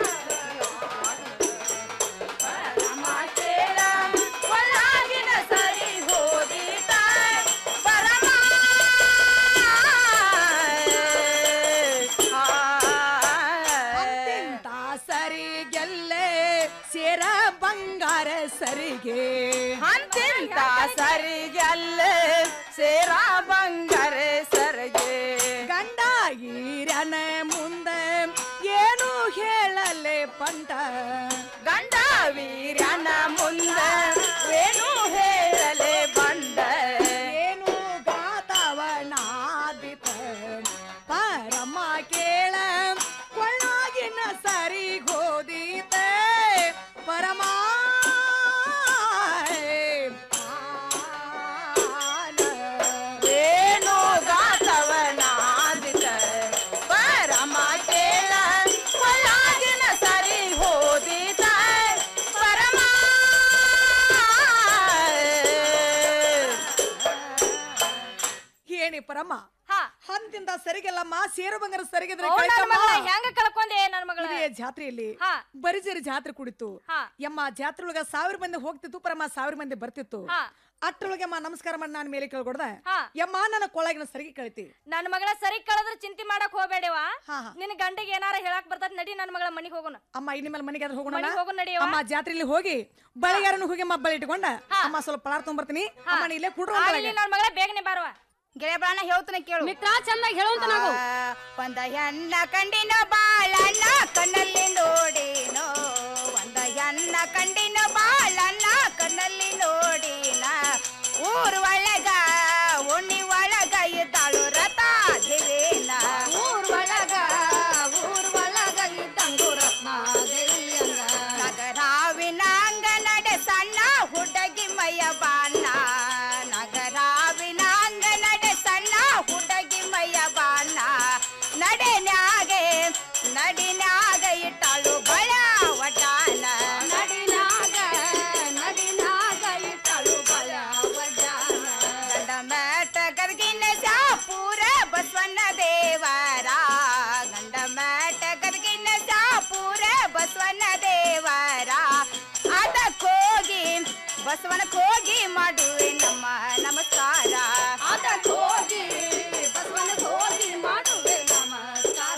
ಅಂತಿಂತ ಸರಿ ಗೆಲ್ಲೆ ಸೇರ ಬಂಗಾರ ಸರಿಗೆ ಅಂತಿಂತ ಸರಿಗಲ್ಲೇ ಸೇರ ಬಂಗಾರ ಸರಿಗೆ ಗಂಡ ಈರನ ಮುಂದೆ ಏನು ಹೇಳಲೆ ಪಂಟ ಗಂಡ ವೀರ್ಯನ ಮುಂದೆ ಏನು ಹೇಳಲೆ ಬಂದ ಏನು ಗಾತವನಾದಿತ ಪರಮ ಕೇಳ ಕೊಳ್ಳಾಗಿನ ಸರಿ ಗೋದೀತ ಪರಮ ಏನು ಗಾತವನಾದಿತ ಪರಮ ಕೇಳ ಕೊಳ್ಳಾಗಿನ ಸರಿ ಹೋದಿತ ಪರಮ ಏನಿ ಪರಮ ಹಂತಿಂದ ಸರಿಗೆಲ್ಲಮ್ಮ ಸೇರು ಬಂಗಾರ ಸರಿಗಿದ್ರೆ ಅವ್ನ್ ನನ್ ಕಳ್ಕಮ್ಮ. ಮಗಳ ಹೆಂಗ ಕಳ್ಕೊಂಡೆ ನನ್ ಮಗಳ ಇದೇ ಜಾತ್ರೆಯಲ್ಲಿ ಬರಿಜೇರಿ ಜಾತ್ರೆ ಕುಡಿತು ಯಮ್ಮ ಜಾತ್ರೆ ಒಳಗ ಸಾವಿರ ಮಂದಿ ಹೋಗ್ತಿತ್ತು ಪರಮ ಸಾವಿರ ಮಂದಿ ಬರ್ತಿತ್ತು ಅಷ್ಟ್ರೊಳಗೆ ಅಮ್ಮ ನಮಸ್ಕಾರ ಮಾಡಿ ನಾನು ಮೇಲೆ ಕೇಳ್ಕೊಡ್ದ ಯಮ್ಮ ನನ್ನ ಕೊಳಗಿನ ಸರಿಗೆ ಕಳಿತಿ ನನ್ ಮಗಳ ಸರಿ ಕಳೆದ್ರ ಚಿಂತೆ ಮಾಡಕ್ ಹೋಗ್ಬೇಡವ ನಿನ್ ಗಂಡಿಗೆ ಏನಾರ ಹೇಳಕ್ ಬರ್ತದ ನಡಿ ನನ್ ಮಗಳ ಮನಿಗ್ ಹೋಗೋಣ ಅಮ್ಮ ಇನ್ನು ಮೇಲೆ ಮನೆಗೆ ಹೋಗೋಣ ಮನೆಗ್ ಹೋಗೋಣ ನಡಿಯವ್ವ. ಅಮ್ಮ ಜಾತ್ರೆಯಲ್ಲಿ ಹೋಗಿ ಬಳಿಗಾರನು ಹೋಗಿ ಅಮ್ಮ ಬಳಿ ಇಟ್ಕೊಂಡ ಅಮ್ಮ ಸ್ವಲ್ಪ ಪಳಾರ್ ತೊಗೊಂಬರ್ತೀನಿ ಅಮ್ಮ ನೀ ಇಲ್ಲೇ ಕುಡ್ರು ಆಗ್ಲಿ ನನ್ ಮಗಳ ಬೇಗನೆ ಬಾರವ ಗೆಳೆಯ ಬಾಣ ಹೇಳ್ತಾನೆ ಕೇಳು ಮಿತ್ರ ಚೆನ್ನಾಗಿ ಹೇಳುವಂತ ನಾವು ಒಂದ ಹೆಣ್ಣ ಕಂಡಿನ ಬಾಳಣ್ಣ ಕಣ್ಣಲ್ಲಿ ನೋಡಿನೋ ಒಂದ ಹೆಣ್ಣ ಕಂಡಿನ ಬಾಳಣ್ಣ ಕಣ್ಣಲ್ಲಿ ನೋಡಿನ ಊರ್ ಒಳಗ ಉಣ್ಣಿ ಒಳಗ ಇದ್ದಾಳು ರಥ ದೇವೇನ ಊರ್ ಒಳಗ ಊರ್ ಒಳಗ ಇದ್ದಂಗು ರತ್ನ ನಗರಾವಿನ ಅಂಗ ನಡೆ ಸಣ್ಣ ಹುಡುಗಿ ಮೈಯ ಬಾಣ ನಗರಾವಿನ ಅಂಗ ನಡೆ ಸಣ್ಣ ಹುಡುಗಿ ಮೈಯ ಬಾಣ ನಡೆನ್ಯಾಗೆ ನಡಿನ್ಯಾಗ ಇಟ್ಟಾಳು ಬಳ ವಟಾನ ನಡಿನಾಗ ನಡಿನಾಗ ಇಟ್ಟಾಳು ಬಳ ವಟಾನ ಗಂಡ ಮ್ಯಾಟ ಗರ್ಗಿನ ಶಾಪೂರ ಬಸವಣ್ಣ ದೇವರ ಗಂಡ ಮ್ಯಾಟ ಗರ್ಗಿನ ಶಾಪೂರ ಬಸವಣ್ಣ ದೇವರ ಅದಕ್ಕೋಗಿ ಬಸವನಕ್ಕೆ ಹೋಗಿ ಮಾಡುವೆ ನಮ್ಮ ನಮಸ್ಕಾರ ಅದಕ್ಕೋಗಿ ಬಸವನಕ್ಕೆ ಹೋಗಿ ಮಾಡುವೆ ನಮಸ್ಕಾರ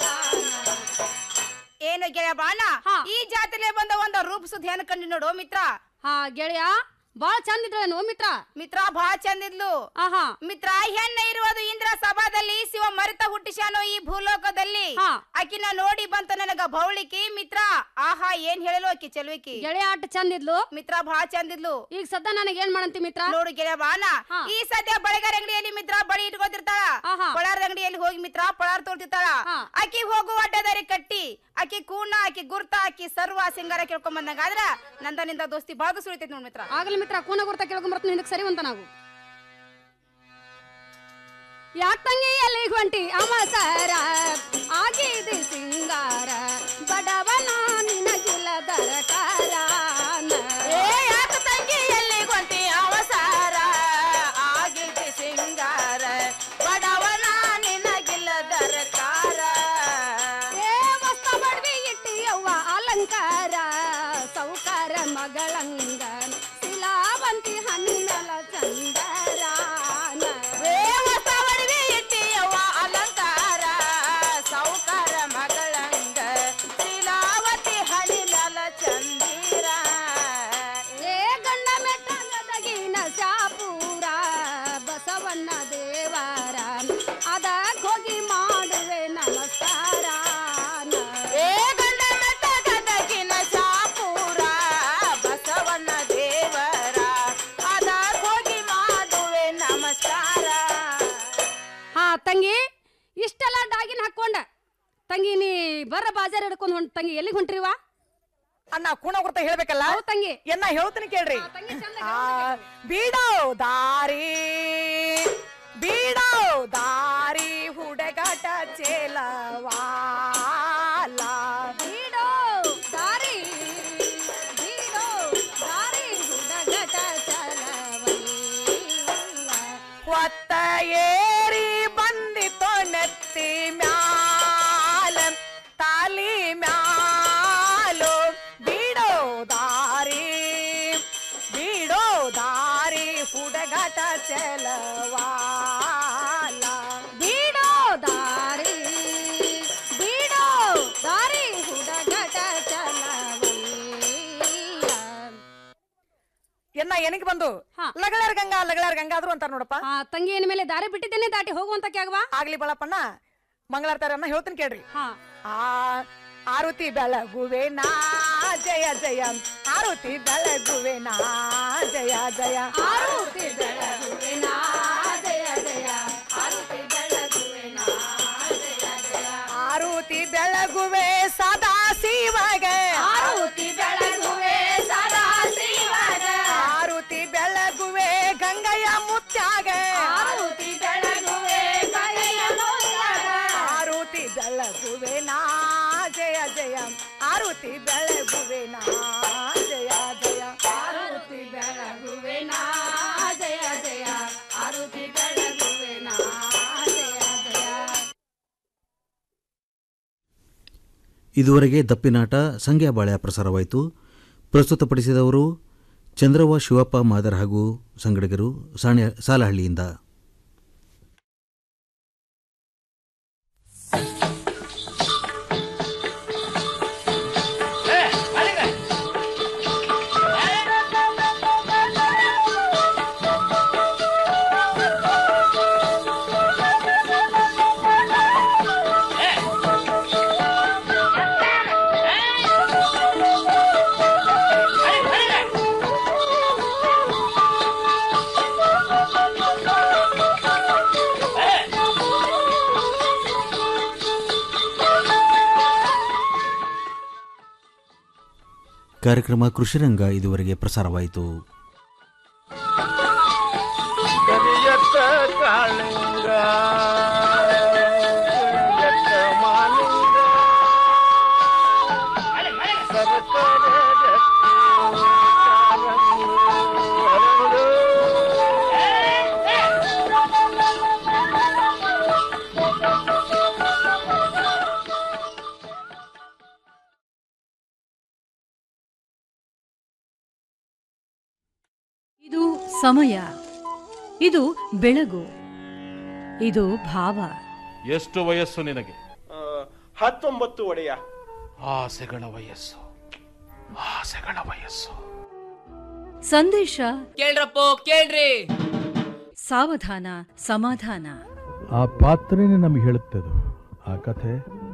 ಏನು ಗೆಳೆಯ ಬಾಣ ಈ ಜಾತ್ರೆಲೆ ಬಂದ ಒಂದು ರೂಪ ಸುದ್ದಿ ಕಂಡು ನೋಡು ಮಿತ್ರ ಹಾ ಗೆಳೆಯ ಬಾಳ ಚಂದ ಇದ್ರೇನು ಮಿತ್ರ ಮಿತ್ರ ಬಹಳ ಚಂದ ಇದ್ಲು ಆಹಾ ಮಿತ್ರ ಹೆಣ್ಣ ಇರುವುದು ಇಂದ್ರ ಸಭಾದಲ್ಲಿ ಶಿವ ಮರಿತ ಹುಟ್ಟಿಸ್ಯಾನೋ ಈ ಭೂಲೋಕದಲ್ಲಿ ಆಕಿನ ನೋಡಿ ಬಂತ ನನಗ ಭೌಳಿಕಿ ಮಿತ್ರ ಆಹಾ ಏನ್ ಹೇಳಲು ಆಕಿ ಚೆಲುವಿಕಿ ಗೆಳೆಯ ಆಟ ಚಂದ ಇದ್ಲು ಮಿತ್ರ ಬಹಳ ಚಂದ ಇದ್ಲು ಈಗ ಸದ್ದ ನನಗೆ ಏನ್ ಮಾಡಂತಿ ಮಿತ್ರ ನೋಡು ಗೆಳೆಯ ಬಾನ ಈ ಸದ್ಯ ಬಳೆಗಾರ ಅಂಗಡಿಯಲ್ಲಿ ಮಿತ್ರ ಬಳಿ ಇಟ್ಕೋತಿರ್ತಾಳ ಪಳಾರದ ಅಂಗಡಿಯಲ್ಲಿ ಹೋಗಿ ಮಿತ್ರ ಪಳಾರ್ ತೋರ್ತಿರ್ತಾಳ ಆಕಿ ಹೋಗು ಅಡ್ಡದಾರಿ ಕಟ್ಟಿ ಆಕಿ ಕೂಣ ಆಕಿ ಗುರ್ತ ಆಕಿ ಸರ್ವ ಸಿಂಗಾರ ಕೇಳ್ಕೊಂಡ್ ಬಂದಂಗ ಆದ್ರ ನಂದನಿಂದ ದೋಸ್ತಿ ಬಾದು ಸುಳಿತೈತಿ ನೋಡ್ ಮಿತ್ರ ಆಗಲಿ ಮಿತ್ರ ಕೂನ ಗುರ್ತ ಕೇಳ್ಕೊಂಡ್ ಬರ್ತೀನಿ ಹಿಂದಕ್ಕೆ ಸರಿ ಅಂತ ನಾವು ಯಾಕ್ ತಂಗಿ ಎಲ್ಲಿಗ್ ಹೊಂಟಿ ಅಮಸರ ಆಗಿದೆ ಸಿಂಗಾರ ಬಡವನ ನಿನಗಿಲ್ಲ ದರಕಾರ ಏ ಯಾಕ ತಂಗಿ ಎಲ್ಲಿ ಗೊಂಟಿ ಅವಸಾರ ಆಗಿದೆ ಸಿಂಗಾರ ಬಡವನ ನಿನಗಿಲ್ಲ ದರಕಾರ ಏ ಮಸ್ತ ಬಡ್ವಿ ಇಟ್ಟಿ ಅವ್ವ ಅಲಂಕಾರ ಸೌಕಾರ ಮಗಳಂಗ ಶಿಲಾವಂತಿ ಹಣ್ಣಿನಲ ಚಂದರ ರೇವತ ಒಡವೆ ಇಟ್ಟಿಯವ್ವ ಅಲಂಕಾರ ಸೌಕಾರ ಮಗಳಂಗ ಶಿಲಾವತಿ ಹಣಿಲಲ ಚಂದಿರ ಏ ಗಂಡ ಮೆಟ್ಟಗದಗಿನ ಶಾಪೂರ ಬಸವಣ್ಣ ದೇವರ ಅದಕ್ ಹೋಗಿ ಮಾಡುವೆ ನಮಸ್ಕಾರ ಏ ಗಂಡ ಮೆಟ್ಟಗದಗಿನ ಶಾಪೂರ ಬಸವಣ್ಣ ದೇವರ ಅದ ಹೋಗಿ ಮಾಡುವೆ ನಮಸ್ಕಾರ ಹಾ ತಂಗಿ ಇಷ್ಟೆಲ್ಲ ಡಾಗಿನ ಹಾಕೊಂಡ ತಂಗಿ ನೀ ಬರ್ರ ಬಾಜಾರ್ ಹಿಡ್ಕೊಂಡ್ ಹೊಂಟ್ ತಂಗಿ ಎಲ್ಲಿಗೆ ಹೊಂಟ್ರಿವಾ ಅಣ್ಣ ಕೂಣ ಗುರ್ತ ಹೇಳ್ಬೇಕಲ್ಲ ತಂಗಿ ಎನ್ನ ಹೇಳ್ತೀನಿ ಕೇಳ್ರಿ ಆ, ಬೀಡೋ ದಾರಿ ಬೀಡೋ ದಾರಿ ಹುಡುಗಾಟ ಚೇಲವಾಲ ಬೀಡೋ ದಾರಿ ಬೀಡೋ ದಾರಿ ಹುಡುಗಟ ಒತ್ತ ಏರಿ ಬಂದಿತೋ ನೆತ್ತಿ ಮ್ಯಾಲ ತಾಲಿ ಮ್ಯಾಲು ಬೀಡೋ ದಾರಿ ಬೀಡೋ ದಾರಿ ಹುಡುಗಾಟ ಚಲವಾಲ ಬೀಡೋ ದಾರಿ ಬೀಡೋ ದಾರಿ ಹುಡುಗಟ ಎನ್ನ ಏನಕ್ಕೆ ಬಂದು ಲಗಳಾರ್ ಗಂಗಾ ಲಗಳಾರ್ ಗಂಗಾದ್ರು ಅಂತಾರ ನೋಡಪ್ಪ ತಂಗಿ ಏನ್ ಮೇಲೆ ದಾರಿ ಬಿಟ್ಟಿದ್ದೇನೆ ದಾಟಿ ಹೋಗುವಂತ ಕ್ಯಾಗವಾ ಆಗ್ಲಿ ಬಳಪ್ಪಣ್ಣ ಮಂಗಳಾರ್ತಾರನ್ನ ಹೇಳ್ತೀನಿ ಕೇಳ್ರಿ ಆ ಆರುತಿ ಬೆಳಗುವೆ ನಾ ಜಯ ಜಯ ಆರುತಿ ಬೆಳಗುವೆ ನಾ ಜಯ ಜಯ ಆರುತಿ ಬೆಳಗುವೆ ನಾ ಜಯ ಜಯ ಆರುತಿ ಬೆಳಗುವೆ ನಾ ಜಯ ಜಯ ಆರುತಿ ಬೆಳಗುವೆ ಸದಾ ಶಿವಗೆ ಆರುತಿ ಬೆಳಗುವೆ ಸದಾ ಶಿವಗೆ ಆರುತಿ ಬೆಳಗುವೆ ಗಂಗಯ್ಯ ಮುತ್ಯಾಗೆ ಆರುತಿ ಬೆಳಗುವೆ ಗಂಗಯ್ಯ ಮುತ್ಯಾಗೆ. ಆರುತಿ ಬೆಳಗುವೆ ನಾ ಜಯ ಜಯ ಆರುತಿ ಬೆಳಗುವೆ ನಾ ಜಯ ಜಯ ಆರುತಿ ಬೆಳಗುವೆ ನಾ ಜಯ ಜಯ ಆರುತಿ ಬೆಳಗುವೆ ನಾ ಜಯ ಜಯ ಇದುವರೆಗೆ ದಪ್ಪಿನಾಟ ಸಂಗ್ಯಾಬಾಳ್ಯ ಪ್ರಸಾರವಾಯಿತು ಪ್ರಸ್ತುತಪಡಿಸಿದವರು ಚಂದ್ರವ್ವ ಶಿವಪ್ಪ ಮಾದರ್ ಹಾಗೂ ಸಂಗಡಿಗರು ಸಾಣೆ ಸಾಲಹಳ್ಳಿಯಿಂದ ಕಾರ್ಯಕ್ರಮ ಕೃಷಿರಂಗ ಇದುವರೆಗೆ ಪ್ರಸಾರವಾಯಿತು ಕರಿಯತ್ತ ಕಾಳಿಂಗ ಕರಿಯತ್ತ ಮಾಲಿಂಗ ಸರಕಾರ ಇದು ಸಮಯ ಇದು ಬೆಳಗು ಇದು ಭಾವ ಎಷ್ಟು ವಯಸ್ಸು ನಿನಗೆ ಹತ್ತೊಂಬತ್ತು ಒಡೆಯ ಆಸೆಗಳ ವಯಸ್ಸು ಆಸೆಗಳ ವಯಸ್ಸು ಸಂದೇಶ ಕೇಳ್ರಪ್ಪೋ ಕೇಳ್ರಿ ಸಾವಧಾನ ಸಮಾಧಾನ ಆ ಪಾತ್ರನೇ ನಮಗೆ ಹೇಳುತ್ತೆ ಅದು ಆ ಕಥೆ